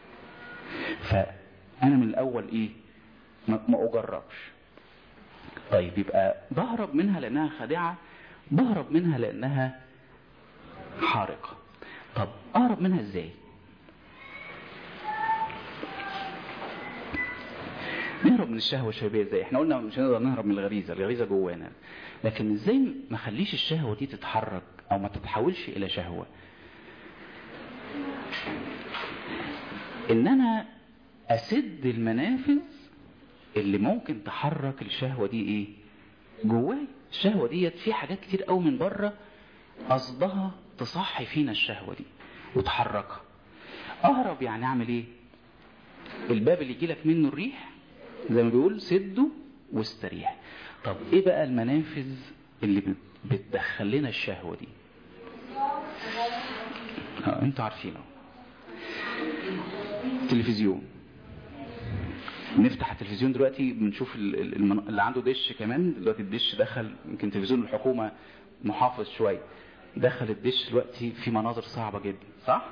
فانا من الاول ايه ما ما اجربش طيب يبقى بهرب منها لانها خادعة بهرب منها لانها حارقة طب اهرب منها ازاي نهرب من الشهوة الشبابية ازاي احنا قلنا مش هنقدر نهرب من الغريزة الغريزة جوانا لكن ازاي ما خليش الشهوة دي تتحرك او ما تتحولش الى شهوة ان انا اسد المنافذ اللي ممكن تحرك الشهوة دي ايه جواي الشهوة ديت في حاجات كتير قوي من بره قصدها تصحي فينا الشهوة دي وتحركها اهرب يعني اعمل ايه الباب اللي يجيلك منه الريح زي ما بيقول سده واستريح طب ايه بقى المنافذ اللي بتدخل لنا الشهوة دي اه انتوا عارفينه تلفزيون نفتح التلفزيون دلوقتي بنشوف اللي عنده دش كمان دلوقتي الدش دخل يمكن تلفزيون الحكومة محافظ شوية دخل الدش دلوقتي في مناظر صعبة جدا صح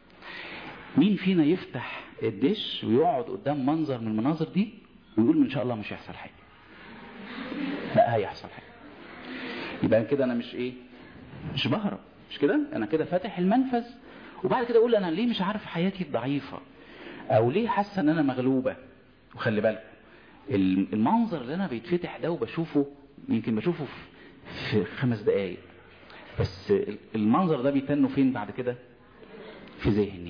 مين فينا يفتح الدش ويقعد قدام منظر من المناظر دي ويقول ان شاء الله مش هيحصل حاجة لا هيحصل حاجة يبقى كده انا مش ايه مش بهرب مش كده انا كده فاتح المنفذ وبعد كده اقول انا ليه مش عارف حياتي الضعيفة او ليه حاسه ان انا مغلوبة وخلي بالك المنظر اللي انا بيتفتح ده وبشوفه يمكن بشوفه في خمس دقايق بس المنظر ده بيتنه فين بعد كده في ذهني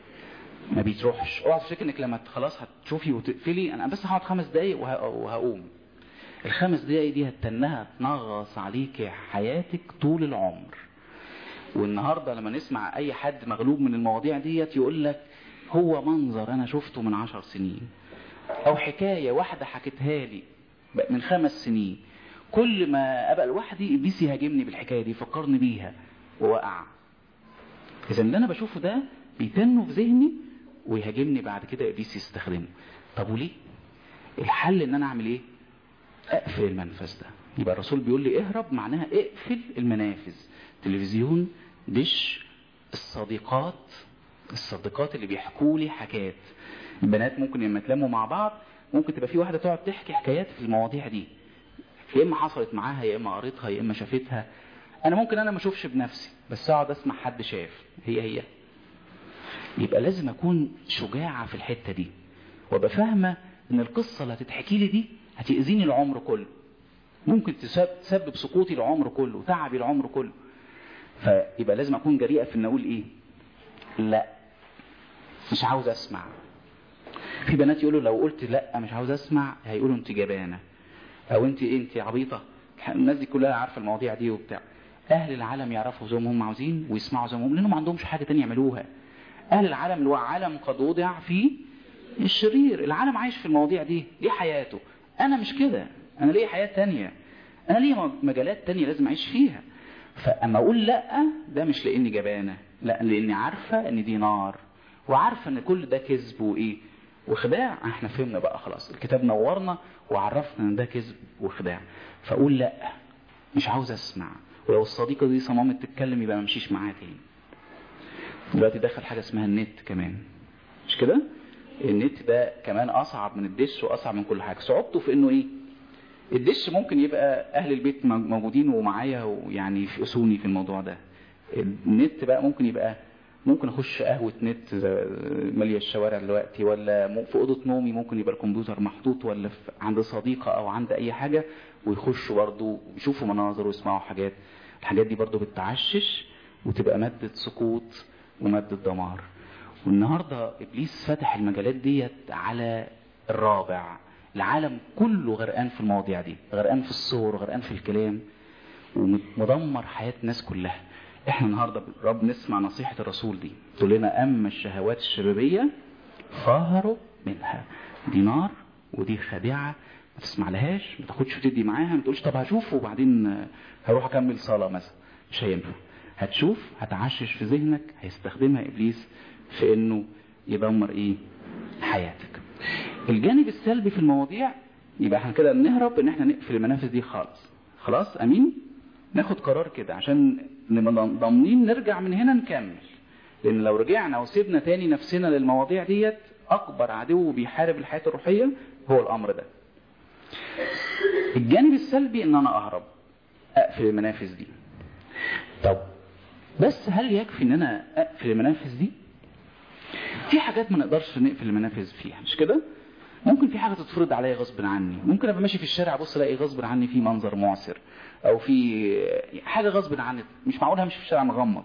ما بيتروحش اوعى تفتكر انك لما خلاص هتشوفي وتقفلي انا بس هقعد خمس دقايق وهقوم الخمس دقايق دي هتنها تنغص عليك حياتك طول العمر والنهارده لما نسمع اي حد مغلوب من المواضيع ديت يقول لك هو منظر انا شفته من عشر سنين او حكايه واحده حكتها لي من خمس سنين كل ما ابقى لوحدي ابليس يهاجمني بالحكايه دي يفكرني بيها ووقع اذا اللي انا بشوفه ده بيتنه في ذهني ويهاجمني بعد كده ابليس يستخدمه طب وليه الحل ان انا اعمل ايه اقفل المنفذ ده يبقى الرسول بيقول لي اهرب معناها اقفل المنافذ تلفزيون دش الصديقات الصديقات اللي بيحكوا لي حكايات البنات ممكن لما يتلموا مع بعض ممكن تبقى في واحده تقعد تحكي حكايات في المواضيع دي يا اما حصلت معاها يا اما قريتها يا اما شافتها انا ممكن انا ما اشوفش بنفسي بس اقعد اسمع حد شاف هي هي يبقى لازم اكون شجاعه في الحته دي وابقى فاهمه ان القصه اللي هتتحكي لي دي هتاذيني العمر كله ممكن تسبب سقوطي العمر كله تعبي العمر كله فيبقى لازم اكون جريئه في ان اقول ايه لا مش عاوز اسمع في بنات يقولوا لو قلت لا مش عاوز اسمع هيقولوا انت جبانه او انت ايه انت عبيطه الناس دي كلها عارفه المواضيع دي وبتاع اهل العالم يعرفوا زي ما هم عاوزين ويسمعوا زي ما هم لانهم ما عندهمش حاجه تانية يعملوها اهل العالم اللي هو عالم قد وضع فيه الشرير العالم عايش في المواضيع دي دي حياته انا مش كده انا ليا حياه تانية انا ليا مجالات تانية لازم اعيش فيها فاما اقول لا ده مش لاني جبانه لا لاني عارفه ان دي نار وعارفه ان كل ده كذب وايه وخداع احنا فهمنا بقى خلاص الكتاب نورنا وعرفنا ان ده كذب وخداع فاقول لا مش عاوز اسمع ولو الصديقه دي صممت تتكلم يبقى ما امشيش معاها تاني دلوقتي دخل حاجه اسمها النت كمان مش كده النت ده كمان اصعب من الدش واصعب من كل حاجه صعوبته في انه ايه الدش ممكن يبقى اهل البيت موجودين ومعايا ويعني يفقسوني في الموضوع ده النت بقى ممكن يبقى ممكن اخش قهوه نت ماليه الشوارع دلوقتي ولا في اوضه نومي ممكن يبقى الكمبيوتر محطوط ولا في عند صديقه او عند اي حاجه ويخشوا برضه يشوفوا مناظر ويسمعوا حاجات الحاجات دي برضه بتعشش وتبقى ماده سقوط وماده دمار والنهارده ابليس فتح المجالات ديت على الرابع العالم كله غرقان في المواضيع دي غرقان في الصور غرقان في الكلام ومدمر حياة الناس كلها احنا النهارده رب نسمع نصيحة الرسول دي تقول لنا اما الشهوات الشبابية فاهروا منها دي نار ودي خادعة ما تسمع لهاش ما تاخدش وتدي معاها ما تقولش طب هشوف وبعدين هروح اكمل صلاة مثلا مش هينفع هتشوف هتعشش في ذهنك هيستخدمها ابليس في انه يدمر ايه حياتك الجانب السلبي في المواضيع يبقى احنا كده نهرب ان احنا نقفل المنافذ دي خالص خلاص امين ناخد قرار كده عشان نبقى ضامنين نرجع من هنا نكمل لان لو رجعنا وسيبنا تاني نفسنا للمواضيع ديت اكبر عدو بيحارب الحياه الروحيه هو الامر ده الجانب السلبي ان انا اهرب اقفل المنافذ دي طب بس هل يكفي ان انا اقفل المنافذ دي في حاجات ما نقدرش نقفل المنافذ فيها مش كده ممكن في حاجه تتفرض عليا غصب عني ممكن ابقى ماشي في الشارع ابص الاقي غصب عني في منظر معسر او في حاجه غصب عني مش معقول همشي في الشارع مغمض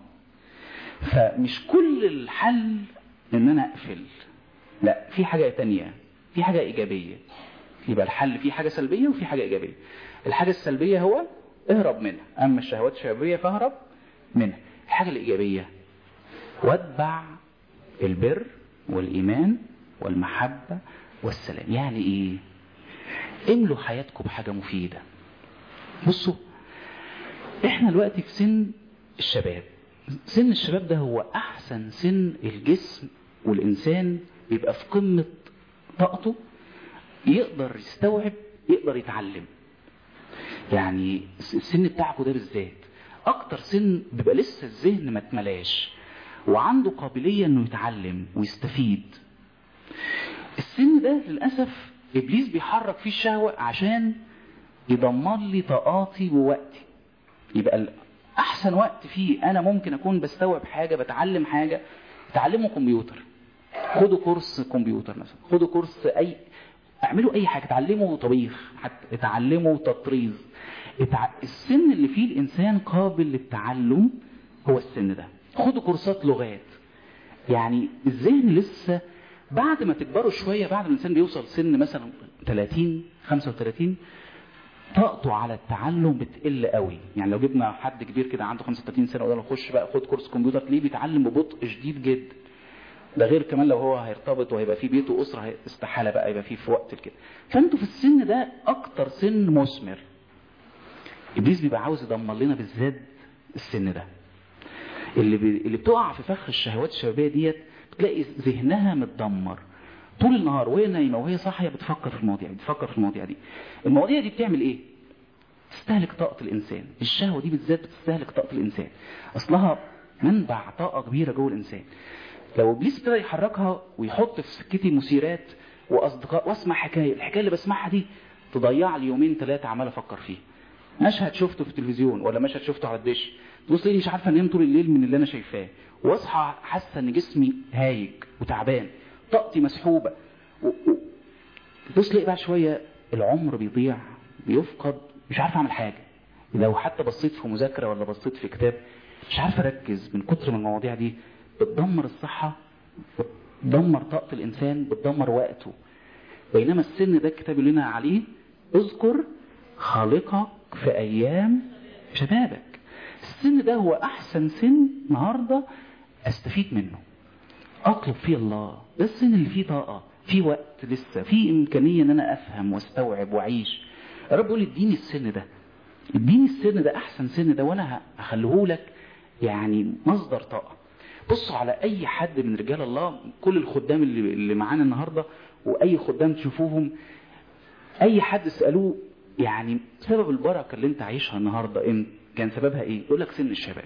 فمش كل الحل ان انا اقفل لا في حاجه تانية في حاجه ايجابيه يبقى الحل في حاجه سلبيه وفي حاجه ايجابيه الحاجه السلبيه هو اهرب منها اما الشهوات الشبابيه فاهرب منها الحاجه الايجابيه واتبع البر والايمان والمحبه والسلام يعني ايه املوا حياتكم بحاجه مفيده بصوا احنا دلوقتي في سن الشباب سن الشباب ده هو احسن سن الجسم والانسان بيبقى في قمه طاقته يقدر يستوعب يقدر يتعلم يعني السن بتاعكم ده بالذات اكتر سن بيبقى لسه الذهن ما اتملاش وعنده قابليه انه يتعلم ويستفيد السن ده للاسف ابليس بيحرك فيه الشهوه عشان يدمر لي طاقاتي ووقتي يبقى احسن وقت فيه انا ممكن اكون بستوعب حاجه بتعلم حاجه تعلموا كمبيوتر خدوا كورس كمبيوتر مثلا خدوا كورس اي اعملوا اي حاجه اتعلموا طبيخ حتى اتعلموا تطريز اتع... السن اللي فيه الانسان قابل للتعلم هو السن ده خدوا كورسات لغات يعني الذهن لسه بعد ما تكبروا شويه بعد ما الانسان بيوصل سن مثلا 30 35 طاقته على التعلم بتقل قوي يعني لو جبنا حد كبير كده عنده 35 سنه وقلنا له خش بقى خد كورس كمبيوتر تلاقيه بيتعلم ببطء شديد جدا ده غير كمان لو هو هيرتبط وهيبقى في بيته واسره استحاله بقى يبقى فيه في وقت كده فانتوا في السن ده اكتر سن مثمر ابليس بيبقى عاوز يدمر لنا بالذات السن ده اللي بي... اللي بتقع في فخ الشهوات الشبابيه ديت بتلاقي ذهنها متدمر طول النهار وهي نايمه وهي صاحيه بتفكر في المواضيع دي بتفكر في المواضيع دي المواضيع دي بتعمل ايه تستهلك طاقه الانسان الشهوه دي بالذات بتستهلك طاقه الانسان اصلها منبع طاقه كبيره جوه الانسان لو ابليس ابتدى يحركها ويحط في سكتي مثيرات واصدقاء واسمع حكايه الحكايه اللي بسمعها دي تضيع لي يومين ثلاثه عمال افكر فيه مشهد شفته في التلفزيون ولا مشهد شفته على الدش تبص لي مش عارفه انام طول الليل من اللي انا شايفاه واصحى حاسه ان جسمي هايج وتعبان طاقتي مسحوبه و... و... تبص لي بقى شويه العمر بيضيع بيفقد مش عارف اعمل حاجه لو حتى بصيت في مذاكره ولا بصيت في كتاب مش عارف اركز من كتر من المواضيع دي بتدمر الصحه بتدمر طاقه الانسان بتدمر وقته بينما السن ده الكتاب اللي لنا عليه اذكر خالقك في ايام شبابك السن ده هو احسن سن النهارده استفيد منه اطلب فيه الله ده السن اللي فيه طاقه فيه وقت لسه فيه امكانيه ان انا افهم واستوعب واعيش يا رب يقول اديني السن ده اديني السن ده احسن سن ده وانا هخليه لك يعني مصدر طاقه بصوا على اي حد من رجال الله كل الخدام اللي, اللي معانا النهارده واي خدام تشوفوهم اي حد اسالوه يعني سبب البركه اللي انت عايشها النهارده انت كان سببها ايه يقول لك سن الشباب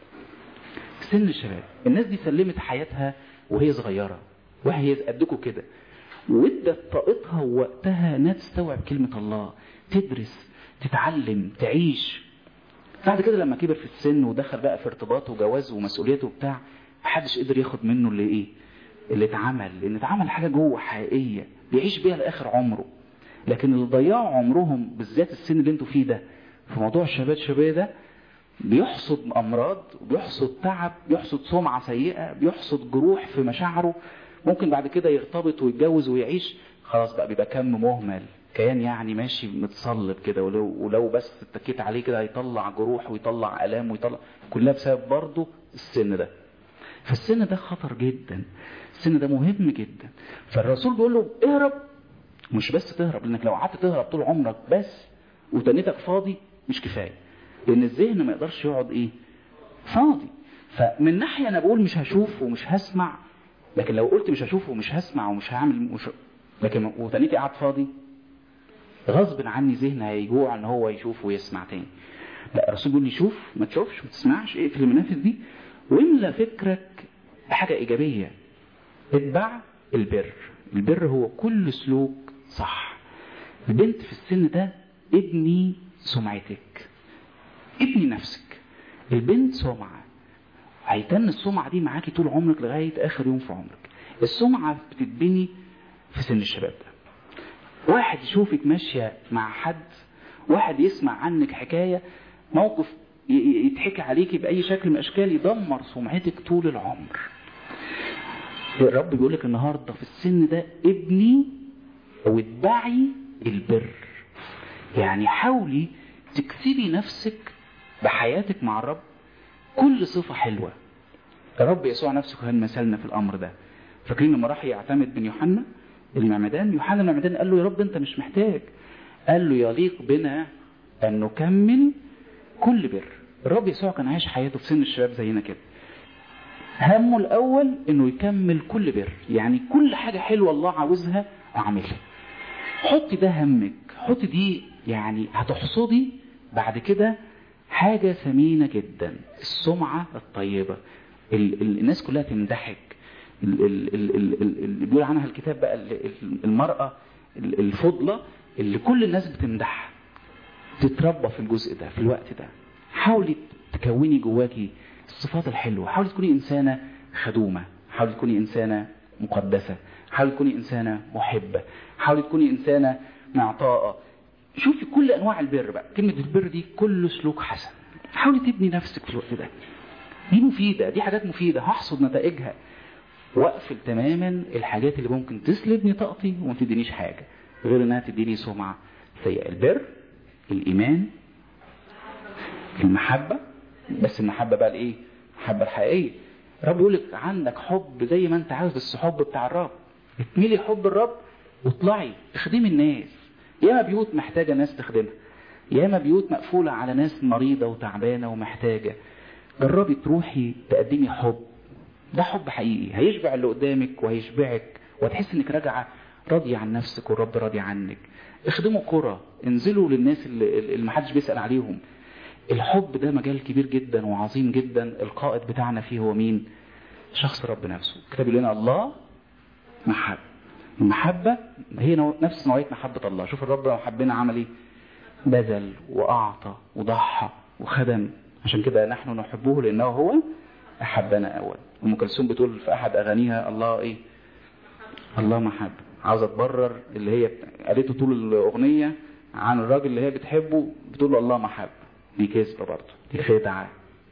سن الشباب الناس دي سلمت حياتها وهي صغيره وهي قدكم كده وادت طاقتها ووقتها انها تستوعب كلمه الله تدرس تتعلم تعيش بعد كده لما كبر في السن ودخل بقى في ارتباط وجواز ومسؤوليته وبتاع محدش قدر ياخد منه اللي ايه اللي اتعمل لان اتعمل حاجه جوه حقيقيه بيعيش بيها لاخر عمره لكن اللي ضيعوا عمرهم بالذات السن اللي انتوا فيه ده في موضوع الشباب شباب ده بيحصد امراض بيحصد تعب بيحصد سمعه سيئه بيحصد جروح في مشاعره ممكن بعد كده يرتبط ويتجوز ويعيش خلاص بقى بيبقى كم مهمل كيان يعني ماشي متصلب كده ولو, ولو بس اتكيت عليه كده هيطلع جروح ويطلع الام ويطلع كلها بسبب برضه السن ده فالسن ده خطر جدا السن ده مهم جدا فالرسول بيقول له اهرب مش بس تهرب لانك لو قعدت تهرب طول عمرك بس وتنيتك فاضي مش كفايه لان الذهن ما يقدرش يقعد ايه فاضي فمن ناحيه انا بقول مش هشوف ومش هسمع لكن لو قلت مش هشوف ومش هسمع ومش هعمل مش لكن وتنيتي قاعد فاضي غصب عني ذهني هيجوع ان هو يشوف ويسمع تاني لا الرسول بيقول لي شوف ما تشوفش ما تسمعش اقفل المنافذ دي واملى فكرك بحاجه ايجابيه اتبع البر البر هو كل سلوك صح البنت في السن ده ابني سمعتك ابني نفسك البنت سمعة هيتن السمعة دي معاكي طول عمرك لغاية آخر يوم في عمرك السمعة بتتبني في سن الشباب ده واحد يشوفك ماشية مع حد واحد يسمع عنك حكاية موقف يتحكي عليكي بأي شكل من الأشكال يدمر سمعتك طول العمر الرب بيقول لك النهاردة في السن ده ابني واتبعي البر يعني حاولي تكسبي نفسك بحياتك مع الرب كل صفة حلوة الرب يسوع نفسه كان مثلنا في الأمر ده فاكرين لما راح يعتمد بن يوحنا المعمدان يوحنا المعمدان قال له يا رب أنت مش محتاج قال له يليق بنا أن نكمل كل بر الرب يسوع كان عايش حياته في سن الشباب زينا كده همه الأول أنه يكمل كل بر يعني كل حاجة حلوة الله عاوزها أعملها حطي ده همك حطي دي يعني هتحصدي بعد كده حاجة ثمينة جدا السمعة الطيبة ال ال الناس كلها تمدحك اللي بيقول عنها الكتاب بقى المرأة الفضلة اللي كل الناس بتمدحها تتربى في الجزء ده في الوقت ده حاولي تكوني جواكي الصفات الحلوة حاولي تكوني إنسانة خدومة حاولي تكوني إنسانة مقدسة حاولي تكوني إنسانة محبة حاولي تكوني إنسانة معطاءة شوفي كل أنواع البر بقى كلمة البر دي كل سلوك حسن حاولي تبني نفسك في الوقت ده دي مفيدة دي حاجات مفيدة هحصد نتائجها واقفل تماما الحاجات اللي ممكن تسلبني طاقتي وما تدينيش حاجة غير انها تديني سمعة سيئة البر الإيمان المحبة بس المحبة بقى الايه المحبة الحقيقية الرب يقول لك عندك حب زي ما انت عاوز بس حب بتاع الرب اتملي حب الرب واطلعي اخدمي الناس ياما بيوت محتاجة ناس تخدمها ياما بيوت مقفولة على ناس مريضة وتعبانة ومحتاجة جربي تروحي تقدمي حب ده حب حقيقي هيشبع اللي قدامك وهيشبعك وهتحس انك راجعة راضية عن نفسك والرب راضي عنك اخدموا كرة انزلوا للناس اللي, اللي محدش بيسأل عليهم الحب ده مجال كبير جدا وعظيم جدا القائد بتاعنا فيه هو مين شخص رب نفسه كتاب لنا الله محب المحبة هي نوع نفس نوعية محبة الله شوف الرب لو حبنا عمل ايه بذل وأعطى وضحى وخدم عشان كده نحن نحبه لأنه هو أحبنا أول أم كلثوم بتقول في أحد أغانيها الله إيه الله محب عاوزة تبرر اللي هي قالته طول الأغنية عن الراجل اللي هي بتحبه بتقول له الله محب دي كذبة برضه دي خدعة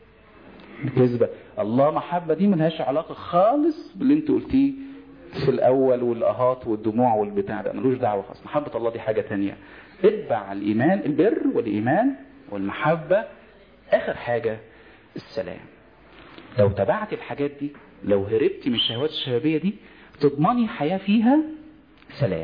دي كذبة الله محبة دي ملهاش علاقة خالص باللي انت قلتيه في الأول والأهات والدموع والبتاع ده ملوش دعوة خالص محبة الله دي حاجة تانية اتبع الإيمان البر والإيمان والمحبة آخر حاجة السلام لو تبعت الحاجات دي لو هربتي من الشهوات الشبابية دي تضمني حياة فيها سلام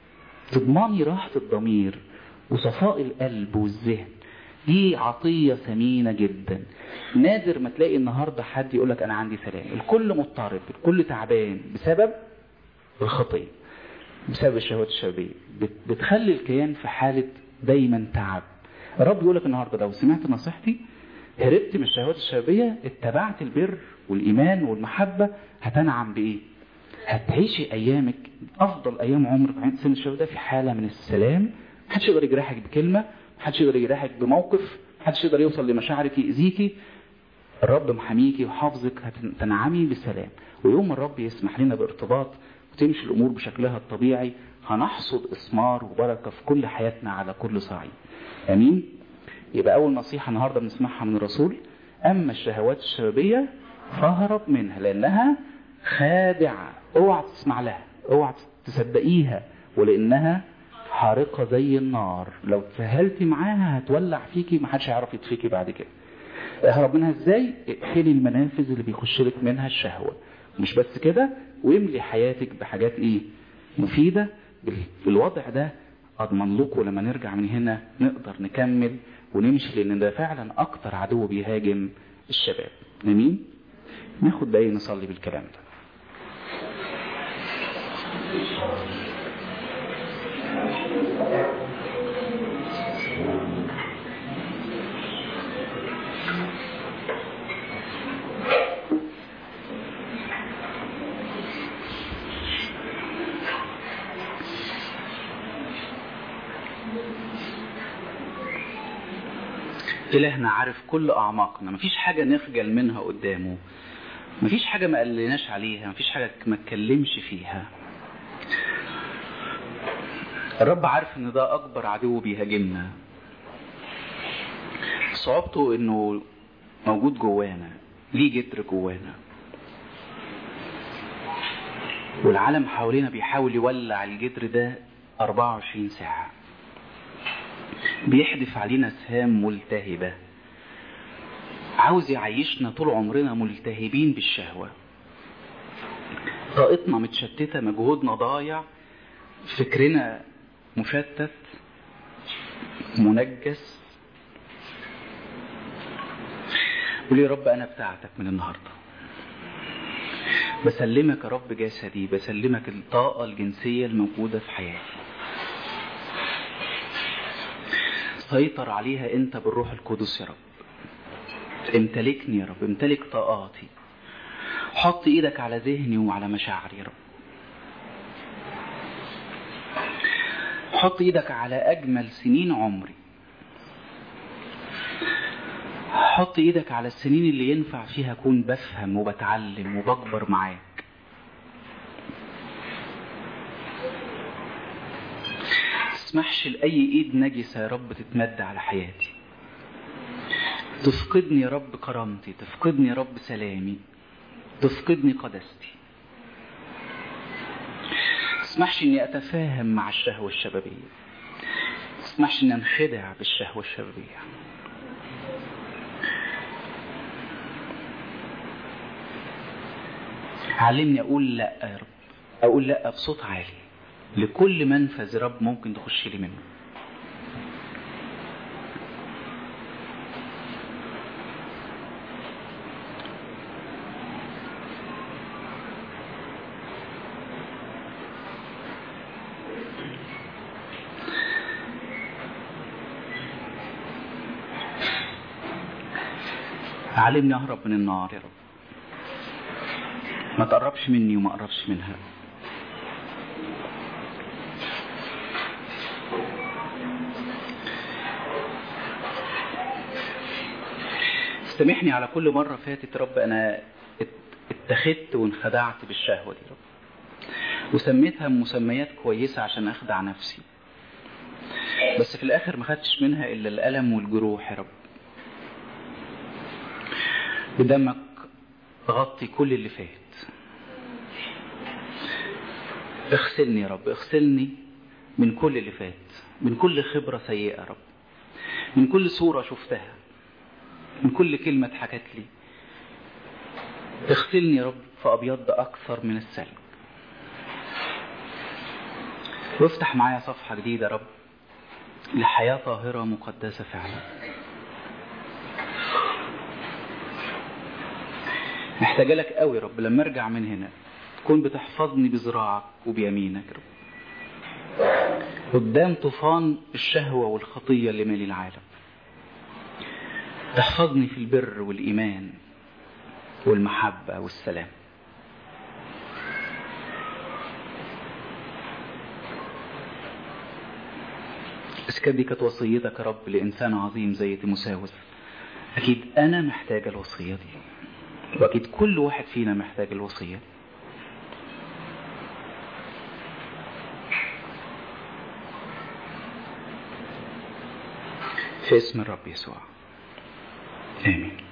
تضمني راحة الضمير وصفاء القلب والذهن دي عطية ثمينة جدا نادر ما تلاقي النهاردة حد يقول لك أنا عندي سلام الكل مضطرب الكل تعبان بسبب الخطية بسبب الشهوات الشبابية بتخلي الكيان في حالة دايما تعب الرب يقول لك النهاردة لو سمعت نصيحتي هربت من الشهوات الشبابية اتبعت البر والإيمان والمحبة هتنعم بإيه هتعيشي أيامك أفضل أيام عمرك عند سن الشباب ده في حالة من السلام محدش يقدر يجرحك بكلمة محدش يقدر يجرحك بموقف محدش يقدر يوصل لمشاعرك يأذيكي الرب محاميكي وحافظك هتنعمي بسلام ويوم الرب يسمح لنا بارتباط وتمشي الامور بشكلها الطبيعي هنحصد اثمار وبركه في كل حياتنا على كل صعيد امين يبقى اول نصيحه النهارده بنسمعها من الرسول اما الشهوات الشبابيه فاهرب منها لانها خادعه اوعى تسمع لها اوعى تصدقيها ولانها حارقه زي النار لو تسهلتي معاها هتولع فيكي محدش هيعرف يطفيكي بعد كده اهرب منها ازاي اقفلي المنافذ اللي بيخش لك منها الشهوه مش بس كده واملي حياتك بحاجات ايه مفيده بالوضع ده اضمن لكم لما نرجع من هنا نقدر نكمل ونمشي لان ده فعلا اكتر عدو بيهاجم الشباب امين ناخد دقايق نصلي بالكلام ده إلهنا عارف كل أعماقنا مفيش حاجة نخجل منها قدامه مفيش حاجة ما قلناش عليها مفيش حاجة ما اتكلمش فيها الرب عارف ان ده اكبر عدو بيهاجمنا صعوبته انه موجود جوانا ليه جدر جوانا والعالم حوالينا بيحاول يولع الجدر ده 24 ساعة بيحدف علينا سهام ملتهبة عاوز يعيشنا طول عمرنا ملتهبين بالشهوة طاقتنا متشتتة مجهودنا ضايع فكرنا مشتت منجس قول يا رب انا بتاعتك من النهارده بسلمك يا رب جسدي بسلمك الطاقه الجنسيه الموجوده في حياتي سيطر عليها انت بالروح القدس يا رب امتلكني يا رب امتلك طاقاتي حط ايدك على ذهني وعلى مشاعري يا رب حط ايدك على اجمل سنين عمري حط ايدك على السنين اللي ينفع فيها اكون بفهم وبتعلم وبكبر معاك تسمحش لاي ايد نجسه يا رب تتمد على حياتي تفقدني يا رب كرامتي تفقدني يا رب سلامي تفقدني قدستي تسمحش اني اتفاهم مع الشهوة الشبابية تسمحش اني انخدع بالشهوة الشبابية علمني اقول لا يا رب اقول لا بصوت عالي لكل منفذ يا رب ممكن تخش لي منه علمني اهرب من النار يا رب ما تقربش مني وما اقربش منها سامحني على كل مرة فاتت رب أنا اتخذت وانخدعت بالشهوة دي رب وسميتها مسميات كويسة عشان أخدع نفسي بس في الآخر ما خدتش منها إلا الألم والجروح يا رب بدمك غطي كل اللي فات اغسلني يا رب اغسلني من كل اللي فات من كل خبرة سيئة يا رب من كل صورة شفتها من كل كلمة اتحكت لي اغسلني يا رب فأبيض أكثر من السلب وافتح معايا صفحة جديدة يا رب لحياة طاهرة مقدسة فعلا محتاجة لك قوي يا رب لما ارجع من هنا تكون بتحفظني بذراعك وبيمينك يا رب قدام طوفان الشهوة والخطية اللي مالي العالم تحفظني في البر والإيمان والمحبة والسلام بس كانت دي كانت وصيتك يا رب لإنسان عظيم زي تيموساوس أكيد أنا محتاج الوصية دي وأكيد كل واحد فينا محتاج الوصية دي في اسم الرب يسوع آمين